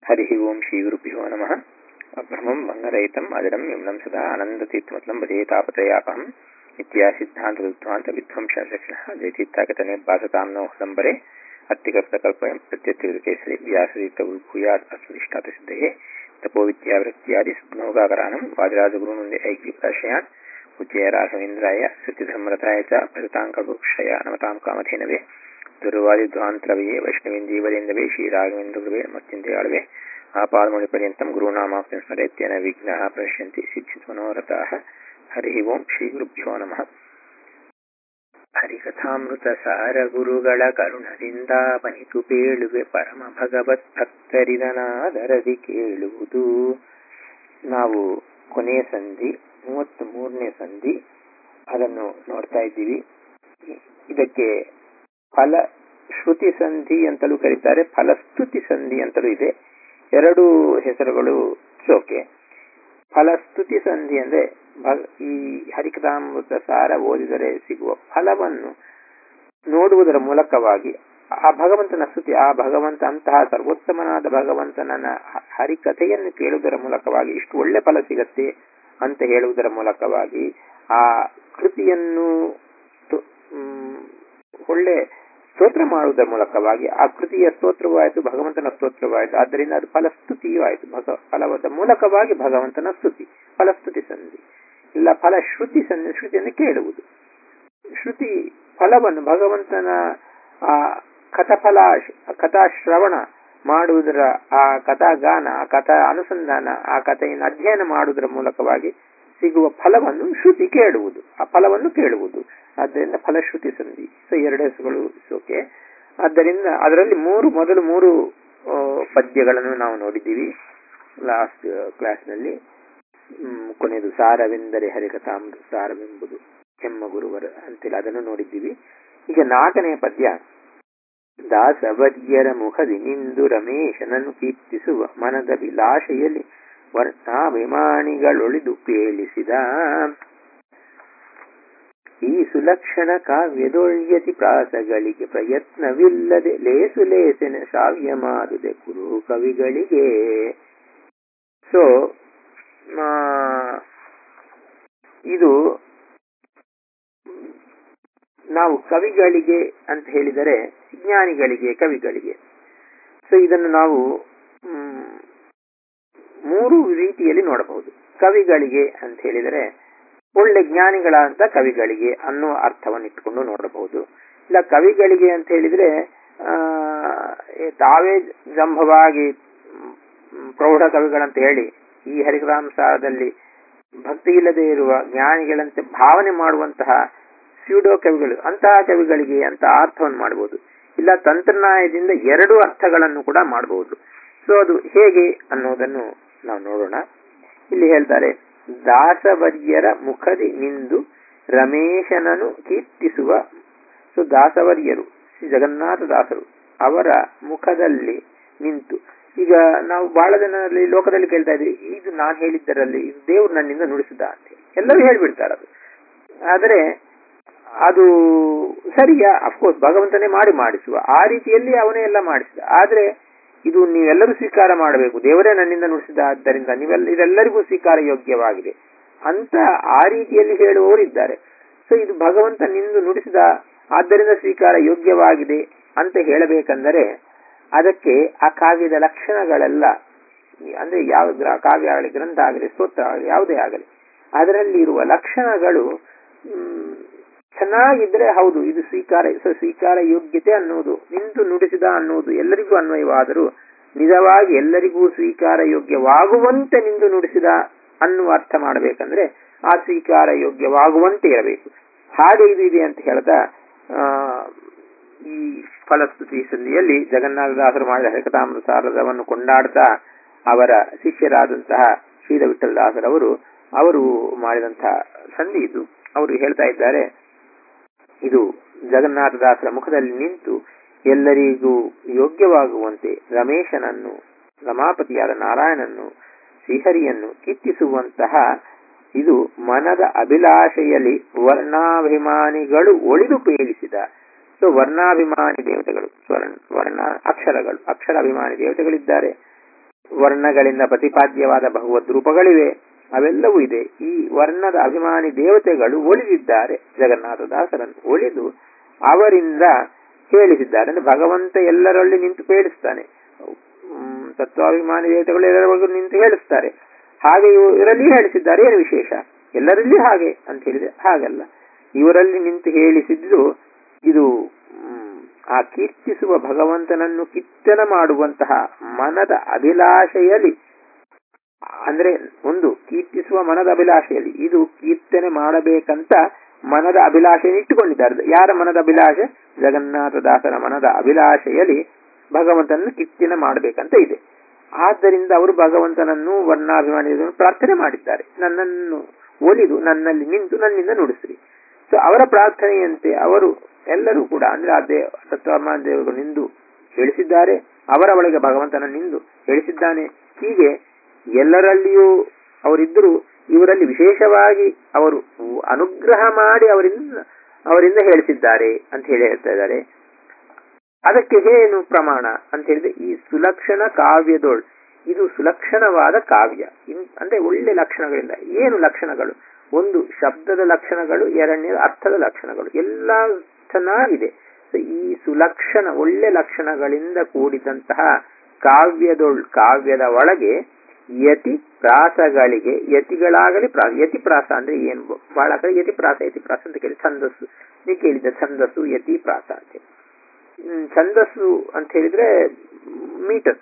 हरिः ओं श्रीगुरुभ्यो नमः ब्रह्मं मङ्गरहितम् अजरं यम्नं सदा आनन्दतीर्थमतलं भजेतापत्रयापहम् इत्यासिद्धान्तविद्वान्तविध्वंसरक्षणः जयतीर्थागतनिर्भासतां नो हृदम्बरे अत्तिकल्पकल्पयं प्रत्यत्यकेसरि व्यासतीर्थभूयात् अस्मदिष्टातसिद्धये तपोविद्यावृत्त्यादि सुग्नोगाकरानं वादिराजगुरुनन्दे ऐक्यप्रशयान् पूज्य राघवेन्द्राय सत्यधर्मरताय च भजताङ्कल्पक्षय नमतां कामधेनवे ದುರ್ವಾದಿಧ್ವಾಂತರವೇ ವೈಷ್ಣವೇಂದೀವರೇಂದವೇ ಶ್ರೀರಾಘವೇಂದ್ರಗುರುವೇ ಮತ್ತಿಂದ್ರಿಯಾಳವೇ ಆಪಾದಮೌಳಿಪರ್ಯಂతం ಗುರುನಾಮಾಪ್ತಿಂ ಸ್ಮರೇತ್ಯನ ವಿಘ್ನಃ ಪ್ರಶ್ಯಂತಿ ಸಿದ್ಧಿಸ್ಮನೋರಥಾಃ ಹರಿ ಓಂ ಶ್ರೀ ಗುರುಭ್ಯೋ ನಮಃ ಹರಿಕಥಾಮೃತ ಸಾರ ಗುರುಗಳ ಕರುಣದಿಂದ ಬನಿತು ಪೇಳುವೆ ಪರಮ ಭಗವತ್ ಭಕ್ತರಿದನಾದರದಿ ಕೇಳುವುದು ನಾವು ಕೊನೆಯ ಸಂಧಿ ಮೂವತ್ತ್ ಮೂರನೇ ಸಂಧಿ ಅದನ್ನು ನೋಡ್ತಾ ಇದ್ದೀವಿ ಇದಕ್ಕೆ ಫಲ ಶ್ರುತಿ ಸಂಧಿ ಅಂತಲೂ ಕರೀತಾರೆ ಫಲಸ್ತುತಿ ಸಂಧಿ ಅಂತಲೂ ಇದೆ ಎರಡು ಹೆಸರುಗಳು ಚೋಕೆ ಫಲಸ್ತುತಿ ಸಂಧಿ ಅಂದ್ರೆ ಈ ಹರಿಕಥಾಮೃತ ಸಾರ ಓದಿದರೆ ಸಿಗುವ ಫಲವನ್ನು ನೋಡುವುದರ ಮೂಲಕವಾಗಿ ಆ ಭಗವಂತನ ಸ್ತುತಿ ಆ ಭಗವಂತ ಅಂತಹ ಸರ್ವೋತ್ತಮನಾದ ಭಗವಂತನ ಹರಿಕಥೆಯನ್ನು ಕೇಳುವುದರ ಮೂಲಕವಾಗಿ ಇಷ್ಟು ಒಳ್ಳೆ ಫಲ ಸಿಗತ್ತೆ ಅಂತ ಹೇಳುವುದರ ಮೂಲಕವಾಗಿ ಆ ಕೃತಿಯನ್ನು ಒಳ್ಳೆ ಸ್ತೋತ್ರ ಮಾಡುವುದರ ಮೂಲಕವಾಗಿ ಆ ಕೃತಿಯ ಸ್ತೋತ್ರವೂ ಆಯಿತು ಭಗವಂತನ ಸ್ತೋತ್ರವೂ ಆಯಿತು ಆದ್ದರಿಂದ ಅದು ಫಲಸ್ತುತಿಯೂ ಆಯಿತು ಭಗ ಫಲವಾದ ಮೂಲಕವಾಗಿ ಭಗವಂತನ ಸ್ತುತಿ ಫಲಸ್ತುತಿ ಸಂಧಿ ಇಲ್ಲ ಫಲಶ್ರುತಿ ಸಂಧಿ ಶ್ರುತಿಯನ್ನು ಕೇಳುವುದು ಶ್ರುತಿ ಫಲವನ್ನು ಭಗವಂತನ ಆ ಕಥಫಲ ಕಥಾಶ್ರವಣ ಮಾಡುವುದರ ಆ ಕಥಾಗಾನ ಆ ಕಥಾ ಅನುಸಂಧಾನ ಆ ಕಥೆಯನ್ನು ಅಧ್ಯಯನ ಮಾಡುವುದರ ಮೂಲಕವಾಗಿ ಸಿಗುವ ಫಲವನ್ನು ಶ್ರುತಿ ಕೇಳುವುದು ಆ ಫಲವನ್ನು ಕೇಳುವುದು ಆದ್ದರಿಂದ ಫಲಶ್ರುತಿ ಸಂಧಿ ಸೊ ಎರಡು ಹೆಸರುಗಳು ಸೋಕೆ ಆದ್ದರಿಂದ ಅದರಲ್ಲಿ ಮೂರು ಮೊದಲು ಮೂರು ಪದ್ಯಗಳನ್ನು ನಾವು ನೋಡಿದ್ದೀವಿ ಲಾಸ್ಟ್ ಕ್ಲಾಸ್ನಲ್ಲಿ ಕೊನೆಯದು ಸಾರವೆಂದರೆ ಹರಿಕಥಾಮೃತ ಸಾರವೆಂಬುದು ಕೆಮ್ಮ ಗುರುವರ ಅಂತೇಳಿ ಅದನ್ನು ನೋಡಿದ್ದೀವಿ ಈಗ ನಾಲ್ಕನೆಯ ಪದ್ಯ ದಾಸವರ್ಯರ ಮುಖದಿ ನಿಂದು ರಮೇಶನನ್ನು ಕೀರ್ತಿಸುವ ಮನದ ವಿಲಾಶೆಯಲ್ಲಿ ವರ್ಣಾಭಿಮಾನಿಗಳೊಳಿದು ಪೇಳಿಸಿದ ಈ ಸುಲಕ್ಷಣ ಕಾವ್ಯದೊಳ್ಯತಿ ಪ್ರಾಸಗಳಿಗೆ ಪ್ರಯತ್ನವಿಲ್ಲದೆ ಲೇಸು ಲೇಸಿನ ಶ್ರಾವ್ಯ ಮಾಡುದೆ ಕುರು ಕವಿಗಳಿಗೆ ಸೊ ಇದು ನಾವು ಕವಿಗಳಿಗೆ ಅಂತ ಹೇಳಿದರೆ ಜ್ಞಾನಿಗಳಿಗೆ ಕವಿಗಳಿಗೆ ಸೊ ಇದನ್ನು ನಾವು ಮೂರು ರೀತಿಯಲ್ಲಿ ನೋಡಬಹುದು ಕವಿಗಳಿಗೆ ಅಂತ ಹೇಳಿದರೆ ಒಳ್ಳೆ ಜ್ಞಾನಿಗಳಂತ ಕವಿಗಳಿಗೆ ಅನ್ನೋ ಅರ್ಥವನ್ನು ಇಟ್ಕೊಂಡು ನೋಡಬಹುದು ಇಲ್ಲ ಕವಿಗಳಿಗೆ ಅಂತ ಹೇಳಿದ್ರೆ ತಾವೇ ಜಂಭವಾಗಿ ಪ್ರೌಢ ಕವಿಗಳಂತ ಹೇಳಿ ಈ ಹರಿಗ್ರಾಮಸಾರದಲ್ಲಿ ಭಕ್ತಿ ಇಲ್ಲದೆ ಇರುವ ಜ್ಞಾನಿಗಳಂತೆ ಭಾವನೆ ಮಾಡುವಂತಹ ಸ್ಯೂಡೋ ಕವಿಗಳು ಅಂತಹ ಕವಿಗಳಿಗೆ ಅಂತ ಅರ್ಥವನ್ನು ಮಾಡಬಹುದು ಇಲ್ಲ ತಂತ್ರಜ್ಞಾನದಿಂದ ಎರಡು ಅರ್ಥಗಳನ್ನು ಕೂಡ ಮಾಡಬಹುದು ಸೊ ಅದು ಹೇಗೆ ಅನ್ನೋದನ್ನು ನಾವು ನೋಡೋಣ ಇಲ್ಲಿ ಹೇಳ್ತಾರೆ ದಾಸವರ್ಯರ ಮುಖದಿ ನಿಂದು ರಮೇಶನನು ಕೀರ್ತಿಸುವ ಸೊ ದಾಸವರ್ಯರು ಶ್ರೀ ಜಗನ್ನಾಥ ದಾಸರು ಅವರ ಮುಖದಲ್ಲಿ ನಿಂತು ಈಗ ನಾವು ಬಹಳ ಜನರಲ್ಲಿ ಲೋಕದಲ್ಲಿ ಕೇಳ್ತಾ ಇದ್ವಿ ಇದು ನಾನು ಹೇಳಿದ್ದರಲ್ಲಿ ಇದು ದೇವ್ರು ನನ್ನಿಂದ ನುಡಿಸಿದ ಅಂತ ಎಲ್ಲರೂ ಹೇಳ್ಬಿಡ್ತಾರೆ ಅದು ಆದರೆ ಅದು ಸರಿಯಾ ಅಫ್ಕೋರ್ಸ್ ಭಗವಂತನೇ ಮಾಡಿ ಮಾಡಿಸುವ ಆ ರೀತಿಯಲ್ಲಿ ಅವನೇ ಎಲ್ಲ ಮಾಡಿಸಿದ ಆದ್ರೆ ಇದು ನೀವೆಲ್ಲರೂ ಸ್ವೀಕಾರ ಮಾಡಬೇಕು ದೇವರೇ ನನ್ನಿಂದ ನುಡಿಸಿದ ಆದ್ದರಿಂದ ನೀವೆಲ್ಲ ಇದೆಲ್ಲರಿಗೂ ಸ್ವೀಕಾರ ಯೋಗ್ಯವಾಗಿದೆ ಅಂತ ಆ ರೀತಿಯಲ್ಲಿ ಹೇಳುವವರಿದ್ದಾರೆ ಸೊ ಇದು ಭಗವಂತ ನಿಂದು ನುಡಿಸಿದ ಆದ್ದರಿಂದ ಸ್ವೀಕಾರ ಯೋಗ್ಯವಾಗಿದೆ ಅಂತ ಹೇಳಬೇಕೆಂದರೆ ಅದಕ್ಕೆ ಆ ಕಾವ್ಯದ ಲಕ್ಷಣಗಳೆಲ್ಲ ಅಂದ್ರೆ ಯಾವ ಕಾವ್ಯ ಆಗಲಿ ಗ್ರಂಥ ಆಗಲಿ ಸ್ತೋತ್ರ ಆಗಲಿ ಯಾವುದೇ ಆಗಲಿ ಅದರಲ್ಲಿ ಇರುವ ಲಕ್ಷಣಗಳು ಚೆನ್ನಾಗಿದ್ರೆ ಹೌದು ಇದು ಸ್ವೀಕಾರ ಸ್ವೀಕಾರ ಯೋಗ್ಯತೆ ಅನ್ನೋದು ನಿಂತು ನುಡಿಸಿದ ಅನ್ನೋದು ಎಲ್ಲರಿಗೂ ಅನ್ವಯವಾದರೂ ನಿಜವಾಗಿ ಎಲ್ಲರಿಗೂ ಸ್ವೀಕಾರ ಯೋಗ್ಯವಾಗುವಂತೆ ನಿಂದು ನುಡಿಸಿದ ಅನ್ನುವ ಅರ್ಥ ಮಾಡಬೇಕಂದ್ರೆ ಆ ಸ್ವೀಕಾರ ಯೋಗ್ಯವಾಗುವಂತೆ ಇರಬೇಕು ಹಾಗೆ ಇದು ಇದೆ ಅಂತ ಹೇಳ್ತಾ ಈ ಫಲಸ್ತುತಿ ಸಂಧಿಯಲ್ಲಿ ಜಗನ್ನಾಥದಾಸರು ಮಾಡಿದ ಹರಿಕಥಾಮೃತಾರದವನ್ನು ಕೊಂಡಾಡ್ತಾ ಅವರ ಶಿಷ್ಯರಾದಂತಹ ಶ್ರೀರ ವಿಠಲದಾಸರವರು ಅವರು ಮಾಡಿದಂತಹ ಸಂಧಿ ಇದು ಅವರು ಹೇಳ್ತಾ ಇದ್ದಾರೆ ಇದು ಜಗನ್ನಾಥದಾಸರ ಮುಖದಲ್ಲಿ ನಿಂತು ಎಲ್ಲರಿಗೂ ಯೋಗ್ಯವಾಗುವಂತೆ ರಮೇಶನನ್ನು ರಮಾಪತಿಯಾದ ನಾರಾಯಣನ್ನು ಶ್ರೀಹರಿಯನ್ನು ಕೀರ್ತಿಸುವಂತಹ ಇದು ಮನದ ಅಭಿಲಾಷೆಯಲ್ಲಿ ವರ್ಣಾಭಿಮಾನಿಗಳು ಒಳಿದು ಪೇಳಿಸಿದ ಸೊ ವರ್ಣಾಭಿಮಾನಿ ದೇವತೆಗಳು ಸ್ವರ್ಣ ವರ್ಣ ಅಕ್ಷರಗಳು ಅಕ್ಷರಾಭಿಮಾನಿ ದೇವತೆಗಳಿದ್ದಾರೆ ವರ್ಣಗಳಿಂದ ಪ್ರತಿಪಾದ್ಯವಾದ ಭಗವದ್ ರೂಪಗಳಿವೆ ಅವೆಲ್ಲವೂ ಇದೆ ಈ ವರ್ಣದ ಅಭಿಮಾನಿ ದೇವತೆಗಳು ಒಲಿದಿದ್ದಾರೆ ಜಗನ್ನಾಥದಾಸರನ್ನು ಒಲಿದು ಅವರಿಂದ ಹೇಳಿಸಿದ್ದಾರೆ ಅಂದ್ರೆ ಭಗವಂತ ಎಲ್ಲರಲ್ಲಿ ನಿಂತು ಹೇಳಿಸ್ತಾನೆ ಹ್ಮ್, ತತ್ವಾಭಿಮಾನಿ ದೇವತೆಗಳು ಎಲ್ಲರಿಗೂ ನಿಂತು ಹೇಳಿಸ್ತಾರೆ ಹಾಗೆ ಇವರಲ್ಲಿ ಹೇಳಿಸಿದ್ದಾರೆ ಏನು ವಿಶೇಷ ಎಲ್ಲರಲ್ಲಿ ಹಾಗೆ ಅಂತ ಹೇಳಿದ್ರೆ ಹಾಗಲ್ಲ ಇವರಲ್ಲಿ ನಿಂತು ಹೇಳಿಸಿದ್ದು ಇದು ಹ್ಮ್, ಆ ಕೀರ್ತಿಸುವ ಭಗವಂತನನ್ನು ಕಿತ್ತನ ಮಾಡುವಂತಹ ಮನದ ಅಭಿಲಾಷೆಯಲ್ಲಿ ಅಂದ್ರೆ ಒಂದು ಕೀರ್ತಿಸುವ ಮನದ ಅಭಿಲಾಷೆಯಲ್ಲಿ ಇದು ಕೀರ್ತನೆ ಮಾಡಬೇಕಂತ ಮನದ ಅಭಿಲಾಷೆಯನ್ನು ಇಟ್ಟುಕೊಂಡಿದ್ದಾರೆ ಯಾರ ಮನದ ಅಭಿಲಾಷೆ ಜಗನ್ನಾಥದಾಸರ ಮನದ ಅಭಿಲಾಷೆಯಲ್ಲಿ ಭಗವಂತನನ್ನು ಕೀರ್ತನೆ ಮಾಡಬೇಕಂತ ಇದೆ ಆದ್ದರಿಂದ ಅವರು ಭಗವಂತನನ್ನು ವರ್ಣಾಭಿಮಾನಿಗಳನ್ನು ಪ್ರಾರ್ಥನೆ ಮಾಡಿದ್ದಾರೆ ನನ್ನನ್ನು ಒಲಿದು ನನ್ನಲ್ಲಿ ನಿಂತು ನನ್ನಿಂದ ನುಡಿಸ್ರಿ ಸೊ ಅವರ ಪ್ರಾರ್ಥನೆಯಂತೆ ಅವರು ಎಲ್ಲರೂ ಕೂಡ ಅಂದ್ರೆ ಆ ದೇವ ತತ್ವಮಾನ ದೇವರು ನಿಂದು ಹೇಳಿಸಿದ್ದಾರೆ ಅವರ ಒಳಗೆ ಭಗವಂತನ ನಿಂದು ಹೇಳಿಸಿದ್ದಾನೆ ಹೀಗೆ ಎಲ್ಲರಲ್ಲಿಯೂ ಅವರಿದ್ದರು ಇವರಲ್ಲಿ ವಿಶೇಷವಾಗಿ ಅವರು ಅನುಗ್ರಹ ಮಾಡಿ ಅವರಿಂದ ಅವರಿಂದ ಹೇಳಿಸಿದ್ದಾರೆ ಅಂತ ಹೇಳಿ ಹೇಳ್ತಾ ಇದ್ದಾರೆ ಅದಕ್ಕೆ ಏನು ಪ್ರಮಾಣ ಅಂತ ಹೇಳಿದ್ರೆ ಈ ಸುಲಕ್ಷಣ ಕಾವ್ಯದೋಳ್ ಇದು ಸುಲಕ್ಷಣವಾದ ಕಾವ್ಯ ಇನ್- ಅಂದ್ರೆ ಒಳ್ಳೆ ಲಕ್ಷಣಗಳಿಂದ ಏನು ಲಕ್ಷಣಗಳು ಒಂದು ಶಬ್ದದ ಲಕ್ಷಣಗಳು ಎರಡನೇ ಅರ್ಥದ ಲಕ್ಷಣಗಳು ಎಲ್ಲ ಚೆನ್ನಾಗಿದೆ So, ಈ ಸುಲಕ್ಷಣ ಒಳ್ಳೆ ಲಕ್ಷಣಗಳಿಂದ ಕೂಡಿದಂತಹ ಕಾವ್ಯದೊಳ್ ಕಾವ್ಯದ ಒಳಗೆ ಯತಿ ಪ್ರಾಸಗಳಿಗೆ ಯತಿಗಳಾಗಲಿ ಪ್ರಾ ಯತಿ ಪ್ರಾಸ ಅಂದ್ರೆ ಏನು ಬಹಳ ಕಡೆ ಯತಿ ಪ್ರಾಸ ಯತಿ ಪ್ರಾಸ ಅಂತ ಕೇಳಿ ಛಂದಸ್ಸು ನೀವು ಕೇಳಿದ ಛಂದಸ್ಸು ಯತಿ ಪ್ರಾಸ ಅಂತ ಹೇಳಿ. ಹ್ಮ್, ಛಂದಸ್ಸು ಅಂತ ಹೇಳಿದ್ರೆ ಮೀಟರ್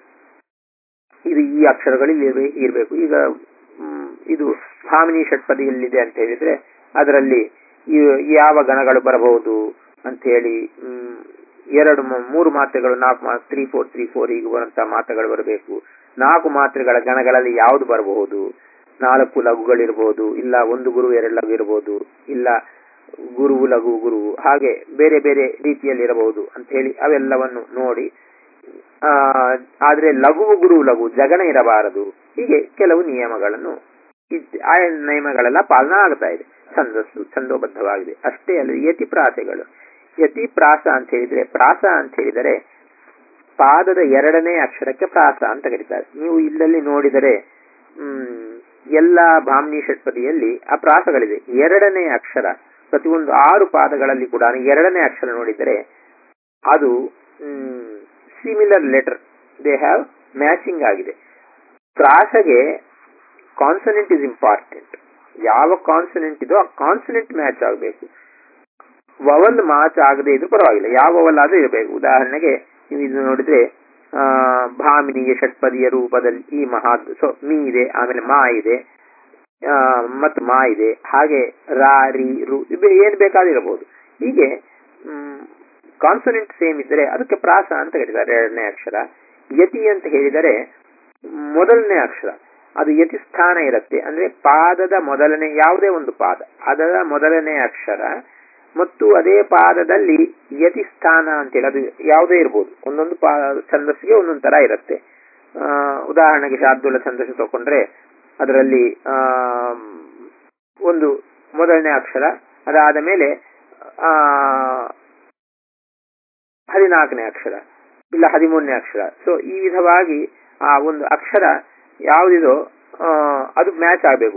ಇದು ಈ ಅಕ್ಷರಗಳಲ್ಲಿ ಇರ್ಬೇ- ಇರ್ಬೇಕು ಈಗ ಹ್ಮ್, ಇದು ಭಾಮಿನಿ ಷಟ್ಪದಿಯಲ್ಲಿದೆ ಅಂತ ಹೇಳಿದ್ರೆ ಅದರಲ್ಲಿ ಈ- ಯಾವ ಗಣಗಳು ಬರಬಹುದು ಅಂತ ಹೇಳಿ ಹ್ಮ್, ಎರಡು ಮೂ- ಮೂರು ಮಾತ್ರೆಗಳು ನಾಲ್ಕು ಮಾ ತ್ರೀ ಫೋರ್ ತ್ರೀ ಫೋರ್ ಈಗ ಬರುವಂತಹ ಮಾತ್ರೆಗಳು ಬರಬೇಕು ನಾಲ್ಕು ಮಾತ್ರೆಗಳ ಗಣಗಳಲ್ಲಿ ಯಾವುದು ಬರಬಹುದು ನಾಲ್ಕು ಲಘುಗಳಿರ್ಬೋದು ಇಲ್ಲ ಒಂದು ಗುರು ಎರಡು ಲಘು ಇರಬಹುದು ಇಲ್ಲ ಗುರುವು ಲಘು ಗುರು ಹಾಗೆ ಬೇರೆ ಬೇರೆ ರೀತಿಯಲ್ಲಿ ಇರಬಹುದು ಅಂತ ಹೇಳಿ ಅವೆಲ್ಲವನ್ನು ನೋಡಿ ಆ ಆದ್ರೆ ಲಘುವು ಗುರು ಲಘು ಜಗಣ ಇರಬಾರದು ಹೀಗೆ ಕೆಲವು ನಿಯಮಗಳನ್ನು ಇದ್- ಆ ನಿಯಮಗಳೆಲ್ಲ ಪಾಲನಾ ಆಗ್ತಾ ಇದೆ ಛಂದಸ್ಸು ಛಂದೋಬದ್ಧವಾಗಿದೆ ಅಷ್ಟೇ ಅಲ್ಲ ಯತಿ ಪ್ರಾಸೆಗಳು ಯತಿ ಪ್ರಾಸ ಅಂತ ಹೇಳಿದ್ರೆ ಪ್ರಾಸ ಅಂತ ಹೇಳಿದರೆ ಪಾದದ ಎರಡನೇ ಅಕ್ಷರಕ್ಕೆ ಪ್ರಾಸ ಅಂತ ಕರೀತಾರೆ ನೀವು ಇಲ್ಲಲ್ಲಿ ನೋಡಿದರೆ ಹ್ಮ್ ಎಲ್ಲ ಭಾಮ್ನಿ ಷಟ್ಪದಿಯಲ್ಲಿ ಆ ಪ್ರಾಸಗಳಿದೆ ಎರಡನೇ ಅಕ್ಷರ ಪ್ರತಿಯೊಂದು ಆರು ಪಾದಗಳಲ್ಲಿ ಕೂಡ ಎರಡನೇ ಅಕ್ಷರ ನೋಡಿದರೆ ಅದು similar letter they have matching ಆಗಿದೆ ಪ್ರಾಸಗೆ ಕಾನ್ಸನೆಂಟ್ ಇಸ್ ಇಂಪಾರ್ಟೆಂಟ್ ಯಾವ ಕಾನ್ಸನೆಂಟ್ ಇದೋ ಆ ಕಾನ್ಸನೆಂಟ್ ಮ್ಯಾಚ್ ಆಗಬೇಕು ವವಲ್ ಮ್ಯಾಚ್ ಆಗದೆ ಇದ್ರೂ ಪರವಾಗಿಲ್ಲ ಯಾವ ವವಲ್ ಆದ್ರೂ ಇರಬೇಕು ಉದಾಹರಣೆಗೆ ನೀವು ಇದು ನೋಡಿದ್ರೆ ಆ ಭಾಮಿನಿಗೆ ಷಟ್ಪದಿಯ ರೂಪದಲ್ಲಿ ಈ ಮಹಾ ಸೊ ಮೀ ಇದೆ ಆಮೇಲೆ ಮಾ ಇದೆ ಆ, ಮತ್ತು ಮಾ ಇದೆ ಹಾಗೆ ರಾ ರಿ ರು ಇದು ಏನ್ ಬೇಕಾದಿರಬಹುದು ಹೀಗೆ ಕಾನ್ಸನೆಂಟ್ ಸೇಮ್ ಇದ್ದರೆ ಅದಕ್ಕೆ ಪ್ರಾಸ ಅಂತ ಕರೀತಾರೆ ಎರಡನೇ ಅಕ್ಷರ ಯತಿ ಅಂತ ಹೇಳಿದರೆ ಮೊದಲನೇ ಅಕ್ಷರ ಅದು ಯತಿ ಸ್ಥಾನ ಇರುತ್ತೆ ಅಂದ್ರೆ ಪಾದದ ಮೊದಲನೇ ಯಾವುದೇ ಒಂದು ಪಾದ ಅದರ ಮೊದಲನೇ ಅಕ್ಷರ ಮತ್ತು ಅದೇ ಪಾದದಲ್ಲಿ ಯತಿ ಸ್ಥಾನ ಅಂತೇಳಿ ಅದು ಯಾವುದೇ ಇರ್ಬೋದು ಒಂದೊಂದು ಪಾ ಛಂದಸ್ಸಿಗೆ ಒಂದೊಂದು ತರ ಇರುತ್ತೆ ಆ, ಉದಾಹರಣೆಗೆ ಶಾರ್ದೂಲ ಛಂದಸ್ಸು ತಗೊಂಡ್ರೆ ಅದರಲ್ಲಿ ಆ ಒಂದು ಮೊದಲನೇ ಅಕ್ಷರ ಅದಾದ ಮೇಲೆ ಆ ಹದಿನಾಲ್ಕನೇ ಅಕ್ಷರ ಇಲ್ಲ ಹದಿಮೂರನೇ ಅಕ್ಷರ ಸೊ ಈ ವಿಧವಾಗಿ ಆ ಒಂದು ಅಕ್ಷರ ಯಾವುದಿದೋ ಆ, ಅದು ಮ್ಯಾಚ್ ಆಗಬೇಕು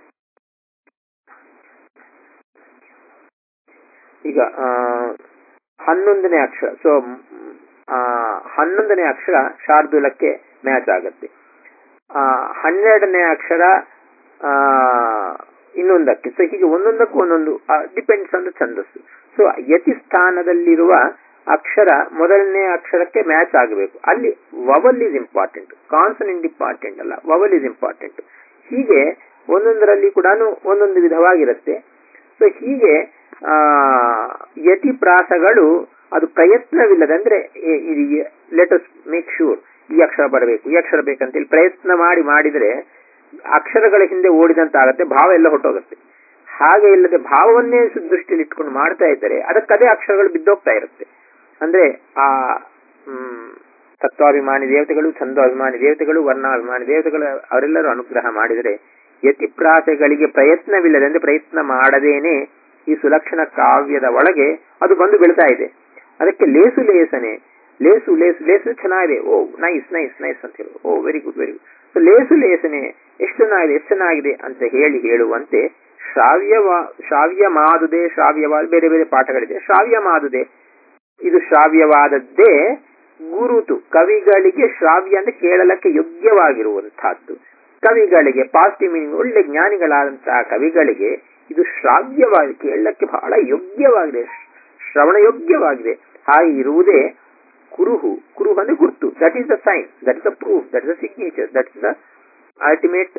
ಈಗ ಆ, ಹನ್ನೊಂದನೇ ಅಕ್ಷರ ಸೊ ಹನ್ನೊಂದನೇ ಅಕ್ಷರ ಶಾರ್ದೂಲಕ್ಕೆ ಮ್ಯಾಚ್ ಆಗತ್ತೆ ಆ, ಹನ್ನೆರಡನೇ ಅಕ್ಷರ ಆ, ಇನ್ನೊಂದಕ್ಕೆ ಸೊ ಹೀಗೆ ಒಂದೊಂದಕ್ಕೂ ಒಂದೊಂದು ಡಿಪೆಂಡ್ಸ್ ಆನ್ ದ ಛಂದಸ್ಸು ಸೊ ಯತಿ ಸ್ಥಾನದಲ್ಲಿರುವ ಅಕ್ಷರ ಮೊದಲನೇ ಅಕ್ಷರಕ್ಕೆ ಮ್ಯಾಚ್ ಆಗಬೇಕು ಅಲ್ಲಿ vowel is important consonant important ಅಲ್ಲ ವವಲ್ ಇಸ್ ಇಂಪಾರ್ಟೆಂಟ್ ಹೀಗೆ ಒಂದೊಂದರಲ್ಲಿ ಕೂಡ ಒಂದೊಂದು ವಿಧವಾಗಿರುತ್ತೆ ಸೊ ಹೀಗೆ ಆ ಯತಿ ಪ್ರಾಸಗಳು ಅದು ಪ್ರಯತ್ನವಿಲ್ಲದೆ ಅಂದ್ರೆ ಎ- ಇದು ಲೆಟಸ್ ಮೇಕ್ ಶೂರ್ ಈ ಅಕ್ಷರ ಬರಬೇಕು ಈ ಅಕ್ಷರ ಬೇಕಂತೇಳಿ ಪ್ರಯತ್ನ ಮಾಡಿ ಮಾಡಿದ್ರೆ ಅಕ್ಷರಗಳ ಹಿಂದೆ ಓಡಿದಂತಾಗತ್ತೆ ಭಾವ ಎಲ್ಲ ಹೊಟ್ಟೋಗುತ್ತೆ ಹಾಗೆ ಇಲ್ಲದೆ ಭಾವವನ್ನೇ ಸು- ದೃಷ್ಟಿಯಲ್ಲಿ ಇಟ್ಕೊಂಡು ಮಾಡ್ತಾ ಇದ್ದರೆ ಅದಕ್ಕದೇ ಅಕ್ಷರಗಳು ಬಿದ್ದೋಗ್ತಾ ಇರುತ್ತೆ ಅಂದ್ರೆ ಆ ಹ್ಮ್, ತತ್ವಾಭಿಮಾನಿ ದೇವತೆಗಳು ಛಂದೋಭಿಮಾನಿ ದೇವತೆಗಳು ವರ್ಣಾಭಿಮಾನಿ ದೇವತೆಗಳು ಅವರೆಲ್ಲರೂ ಅನುಗ್ರಹ ಮಾಡಿದರೆ ಯತಿಪ್ರಾಸಗಳಿಗೆ ಪ್ರಯತ್ನವಿಲ್ಲದೆ ಅಂದ್ರೆ ಪ್ರಯತ್ನ ಮಾಡದೇನೆ ಈ ಸುಲಕ್ಷಣ ಕಾವ್ಯದ ಒಳಗೆ ಅದು ಬಂದು ಬೀಳ್ತಾ ಇದೆ ಅದಕ್ಕೆ ಲೇಸು ಲೇಸನೆ ಲೇಸು ಲೇಸು ಲೇಸು ಚೆನ್ನಾಗಿದೆ ಓ ನೈಸ್ ನೈಸ್ ನೈಸ್ ಅಂತ ಹೇಳಿ oh very good very good so ಲೇಸು ಲೇಸನೆ ಎಷ್ಟು ಚೆನ್ನಾಗಿದೆ ಎಷ್ಟು ಚೆನ್ನಾಗಿದೆ ಅಂತ ಹೇಳಿ ಹೇಳುವಂತೆ ಶ್ರಾವ್ಯವಾ ಶ್ರಾವ್ಯ ಮಾದುದೆ ಶ್ರಾವ್ಯವಾದ ಬೇರೆ ಬೇರೆ ಪಾಠಗಳಿದೆ ಶ್ರಾವ್ಯ ಮಾದುದೆ ಇದು ಶ್ರಾವ್ಯವಾದದ್ದೇ ಗುರುತು ಕವಿಗಳಿಗೆ ಶ್ರಾವ್ಯ ಅಂದ್ರೆ ಕೇಳಲಕ್ಕೆ ಯೋಗ್ಯವಾಗಿರುವಂತಹದ್ದು ಕವಿಗಳಿಗೆ ಪಾಸಿಟಿವ್ ಮೀನಿಂಗ್ ಒಳ್ಳೆ ಜ್ಞಾನಿಗಳಾದಂತಹ ಕವಿಗಳಿಗೆ ಇದು ಶ್ರಾವ್ಯವಾಗಿ ಕೇಳಕ್ಕೆ ಬಹಳ ಯೋಗ್ಯವಾಗಿದೆ ಶ್ರವಣ ಯೋಗ್ಯವಾಗಿದೆ ಹಾಗೆ ಇರುವುದೇ ಕುರುಹು ಕುರುಹು ಅಂದ್ರೆ ಗುರ್ತು that is the sign that is the proof that is the signature that is the ultimate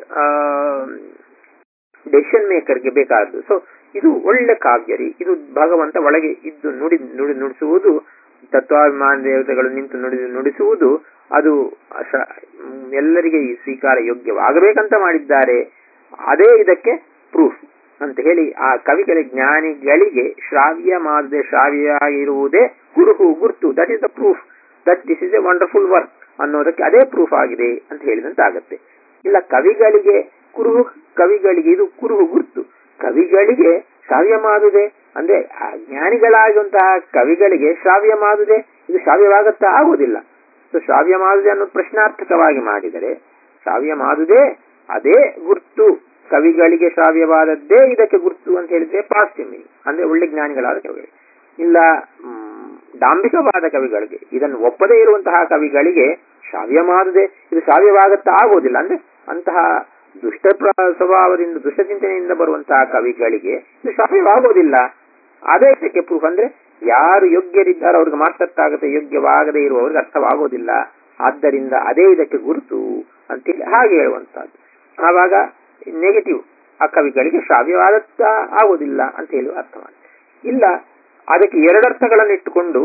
decision ಮೇಕರ್ಗೆ ಬೇಕಾದ್ದು ಸೊ ಇದು ಒಳ್ಳೆ ಕಾವ್ಯ ರೀ ಇದು ಭಗವಂತ ಒಳಗೆ ಇದ್ದು ನುಡಿ ನುಡಿ ನುಡಿಸುವುದು ತತ್ವಾಭಿಮಾನ ದೇವತೆಗಳು ನಿಂತು ನುಡಿ ನುಡಿಸುವುದು ಅದು ಶ- ಎಲ್ಲರಿಗೆ ಈ ಸ್ವೀಕಾರ ಯೋಗ್ಯವಾಗಬೇಕಂತ ಮಾಡಿದ್ದಾರೆ ಅದೇ ಇದಕ್ಕೆ ಪ್ರೂಫ್ ಅಂತ ಹೇಳಿ ಆ ಕವಿಗಳ ಜ್ಞಾನಿಗಳಿಗೆ ಶ್ರಾವ್ಯ ಮಾಡದೆ ಶ್ರಾವ್ಯ ಆಗಿರುವುದೇ ಕುರುಹು ಗುರ್ತು that is the proof that this is a wonderful work ಅನ್ನೋದಕ್ಕೆ ಅದೇ ಪ್ರೂಫ್ ಆಗಿದೆ ಅಂತ ಹೇಳಿದಂತಾಗತ್ತೆ ಇಲ್ಲ ಕವಿಗಳಿಗೆ ಕುರುಹು ಕವಿಗಳಿಗೆ ಇದು ಕುರುಹು ಗುರ್ತು ಕವಿಗಳಿಗೆ ಶ್ರಾವ್ಯ ಮಾಡುದೆ ಅಂದ್ರೆ ಆ ಜ್ಞಾನಿಗಳಾಗುವಂತಹ ಕವಿಗಳಿಗೆ ಶ್ರಾವ್ಯ ಮಾಡುದೆ ಇದು ಶ್ರಾವ್ಯವಾಗುತ್ತಾ ಆಗುವುದಿಲ್ಲ ಸೊ ಶ್ರಾವ್ಯ ಮಾಡುದೆ ಅನ್ನೋ ಪ್ರಶ್ನಾರ್ಥಕವಾಗಿ ಮಾಡಿದರೆ ಶ್ರಾವ್ಯ ಮಾಡುದೇ ಅದೇ ಗುರ್ತು ಕವಿಗಳಿಗೆ ಶ್ರಾವ್ಯವಾದದ್ದೇ ಇದಕ್ಕೆ ಗುರ್ತು ಅಂತ ಹೇಳಿದ್ರೆ ಪಾಸಿಟಿವ್ ಮೀನಿಂಗ್ ಅಂದ್ರೆ ಒಳ್ಳೆ ಜ್ಞಾನಿಗಳಾದ ಕವಿಗಳಿಗೆ ಇಲ್ಲ ಮ್, ಡಾಂಬಿಕವಾದ ಕವಿಗಳಿಗೆ ಇದನ್ನು ಒಪ್ಪದೇ ಇರುವಂತಹ ಕವಿಗಳಿಗೆ ಶ್ರಾವ್ಯ ಮಾಡುದೆ ಇದು ಶ್ರಾವ್ಯವಾಗುತ್ತಾ ಆಗುವುದಿಲ್ಲ ಅಂದ್ರೆ ಅಂತಹ ದುಷ್ಟ ಪ್ರ- ಸ್ವಭಾವದಿಂದ ದುಷ್ಟ ಚಿಂತನೆಯಿಂದ ಬರುವಂತಹ ಕವಿಗಳಿಗೆ ಇದು ಶ್ರಾವ್ಯವಾಗುವುದಿಲ್ಲ ಅದೇ ಇದಕ್ಕೆ ಪ್ರೂಫ್ ಅಂದ್ರೆ ಯಾರು ಯೋಗ್ಯರಿದ್ದಾರೋ ಅವ್ರಿಗೆ ಮಾತ್ರ ಅರ್ಥ ಆಗುತ್ತೆ ಯೋಗ್ಯವಾಗದೇ ಇರುವವರಿಗೆ ಅರ್ಥವಾಗೋದಿಲ್ಲ ಆದ್ದರಿಂದ ಅದೇ ಇದಕ್ಕೆ ಗುರುತು ಅಂತೇಳಿ ಹಾಗೆ ಹೇಳುವಂತಹದ್ದು ಆವಾಗ ನೆಗೆಟಿವ್ ಆ ಕವಿಗಳಿಗೆ ಶ್ರಾವ್ಯವಾಗುತ್ತಾ ಆಗೋದಿಲ್ಲ ಅಂತ ಹೇಳುವ ಅರ್ಥ ಮಾಡಿ ಇಲ್ಲ ಅದಕ್ಕೆ ಎರಡರ್ಥಗಳನ್ನು ಇಟ್ಟುಕೊಂಡು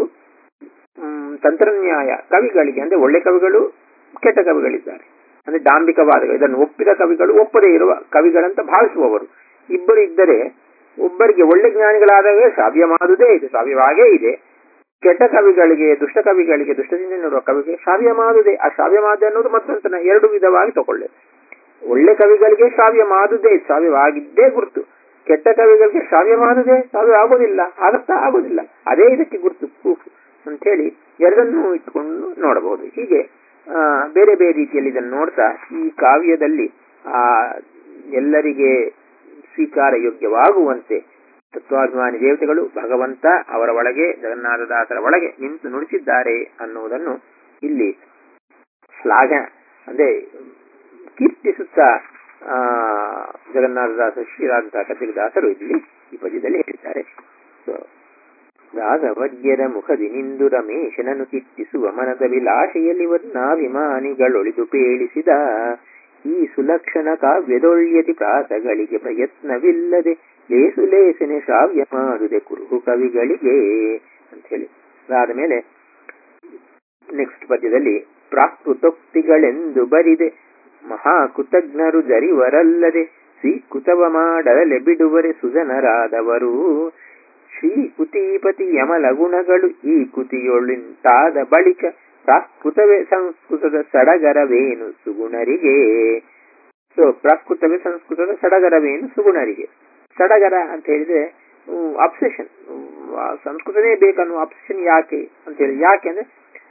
ಮ್, ತಂತ್ರನ್ಯಾಯ ಕವಿಗಳಿಗೆ ಅಂದ್ರೆ ಒಳ್ಳೆ ಕವಿಗಳು ಕೆಟ್ಟ ಕವಿಗಳಿದ್ದಾರೆ ಅಂದ್ರೆ ಡಾಂಬಿಕವಾದಗಳು ಇದನ್ನು ಒಪ್ಪಿದ ಕವಿಗಳು ಒಪ್ಪದೇ ಇರುವ ಕವಿಗಳಂತ ಭಾವಿಸುವವರು ಇಬ್ಬರು ಇದ್ದರೆ ಒಬ್ಬರಿಗೆ ಒಳ್ಳೆ ಜ್ಞಾನಿಗಳಾದಾಗ ಶ್ರಾವ್ಯ ಮಾಡುವುದೇ ಇದೆ ಶ್ರಾವ್ಯವಾಗೇ ಇದೆ ಕೆಟ್ಟ ಕವಿಗಳಿಗೆ ದುಷ್ಟ ಕವಿಗಳಿಗೆ ದುಷ್ಟಚಿಂತನೆ ಇರುವ ಕವಿಗೆ ಶ್ರಾವ್ಯ ಮಾಡುವುದೇ ಆ ಶ್ರಾವ್ಯ ಮಾದೆ ಅನ್ನೋದು ಮತ್ತೊಂದು ಎರಡು ವಿಧವಾಗಿ ತಗೊಳ್ಳಿ ಒಳ್ಳೆ ಕವಿಗಳಿಗೆ ಶ್ರಾವ್ಯ ಮಾಡುವುದೇ ಶ್ರಾವ್ಯವಾಗಿದ್ದೇ ಗುರುತು ಕೆಟ್ಟ ಕವಿಗಳಿಗೆ ಶ್ರಾವ್ಯ ಮಾಡುವುದೇ ಶ್ರಾವ್ಯ ಆಗೋದಿಲ್ಲ ಆಗತ್ತಾ ಆಗೋದಿಲ್ಲ ಅದೇ ಇದಕ್ಕೆ ಗುರುತು ಪ್ರೂಫ್ ಅಂತ ಹೇಳಿ ಎರಡನ್ನೂ ಇಟ್ಕೊಂಡು ನೋಡಬಹುದು ಹೀಗೆ ಆ, ಬೇರೆ ಬೇರೆ ರೀತಿಯಲ್ಲಿ ಇದನ್ನು ನೋಡ್ತಾ ಈ ಕಾವ್ಯದಲ್ಲಿ ಆ ಎಲ್ಲರಿಗೆ ಸ್ವೀಕಾರ ಯೋಗ್ಯವಾಗುವಂತೆ ತತ್ವಾಭಿಮಾನಿ ದೇವತೆಗಳು ಭಗವಂತ ಅವರ ಒಳಗೆ ಜಗನ್ನಾಥದಾಸರ ಒಳಗೆ ನಿಂತು ನುಡಿಸಿದ್ದಾರೆ ಅನ್ನುವುದನ್ನು ಇಲ್ಲಿ ಶ್ಲಾಘ ಅಂದ್ರೆ ಕೀರ್ತಿಸುತ್ತಾ ಆ ಜಗನ್ನಾಥದಾಸ ಶ್ರೀರಾದಂತಹ ಕಪಿಲದಾಸರು ಇಲ್ಲಿ ಈ ಪದ್ಯದಲ್ಲಿ ಹೇಳಿದ್ದಾರೆ So, ರಾಘವಜ್ಞರ ಮುಖದಿ ನಿಂದು ರಮೇಶನನ್ನು ಕಿಟ್ಟಿಸುವ ಮನದ ವಿಲಾಶೆಯಲ್ಲಿ ವರ್ಣಾಭಿಮಾನಿಗಳೊಳಿದು ಪೇಳಿಸಿದ ಈ ಸುಲಕ್ಷಣ ಕಾವ್ಯದೊಳ್ಯತಿ ಪ್ರಾಸಗಳಿಗೆ ಪ್ರಯತ್ನವಿಲ್ಲದೆ ಲೇಸು ಲೇಸನೆ ಶ್ರಾವ್ಯ ಮಾಡುದೆ ಕುರುಹು ಕವಿಗಳಿಗೆ ಅಂತ ಹೇಳಿ ಅದಾದ ಮೇಲೆ ನೆಕ್ಸ್ಟ್ ಪದ್ಯದಲ್ಲಿ ಪ್ರಾಕೃತೋಕ್ತಿಗಳೆಂದು ಬರಿದೆ ಮಹಾಕೃತಜ್ಞರು ಜರಿವರಲ್ಲದೆ ಸ್ವೀಕೃತವ ಮಾಡಲೆ ಬಿಡುವರೆ ಸುಜನರಾದವರು ಶ್ರೀ ಕುತೀಪತಿ ಯಮಲ ಗುಣಗಳು ಈ ಕುತಿಯೊಳಿಂತಾದ ಬಳಿಕ ಪ್ರಾಕೃತವೇ ಸಂಸ್ಕೃತದ ಸಡಗರವೇನು ಸುಗುಣರಿಗೆ ಸೊ ಪ್ರಾಕೃತವೇ ಸಂಸ್ಕೃತದ ಸಡಗರವೇನು ಸುಗುಣರಿಗೆ ಸಡಗರ ಅಂತ ಹೇಳಿದ್ರೆ ಅಬ್ಸೆಷನ್ ಸಂಸ್ಕೃತನೇ ಬೇಕನ್ನುವ ಅಬ್ಸೆಷನ್ ಯಾಕೆ ಅಂತ ಹೇಳಿ ಯಾಕೆ ಅಂದ್ರೆ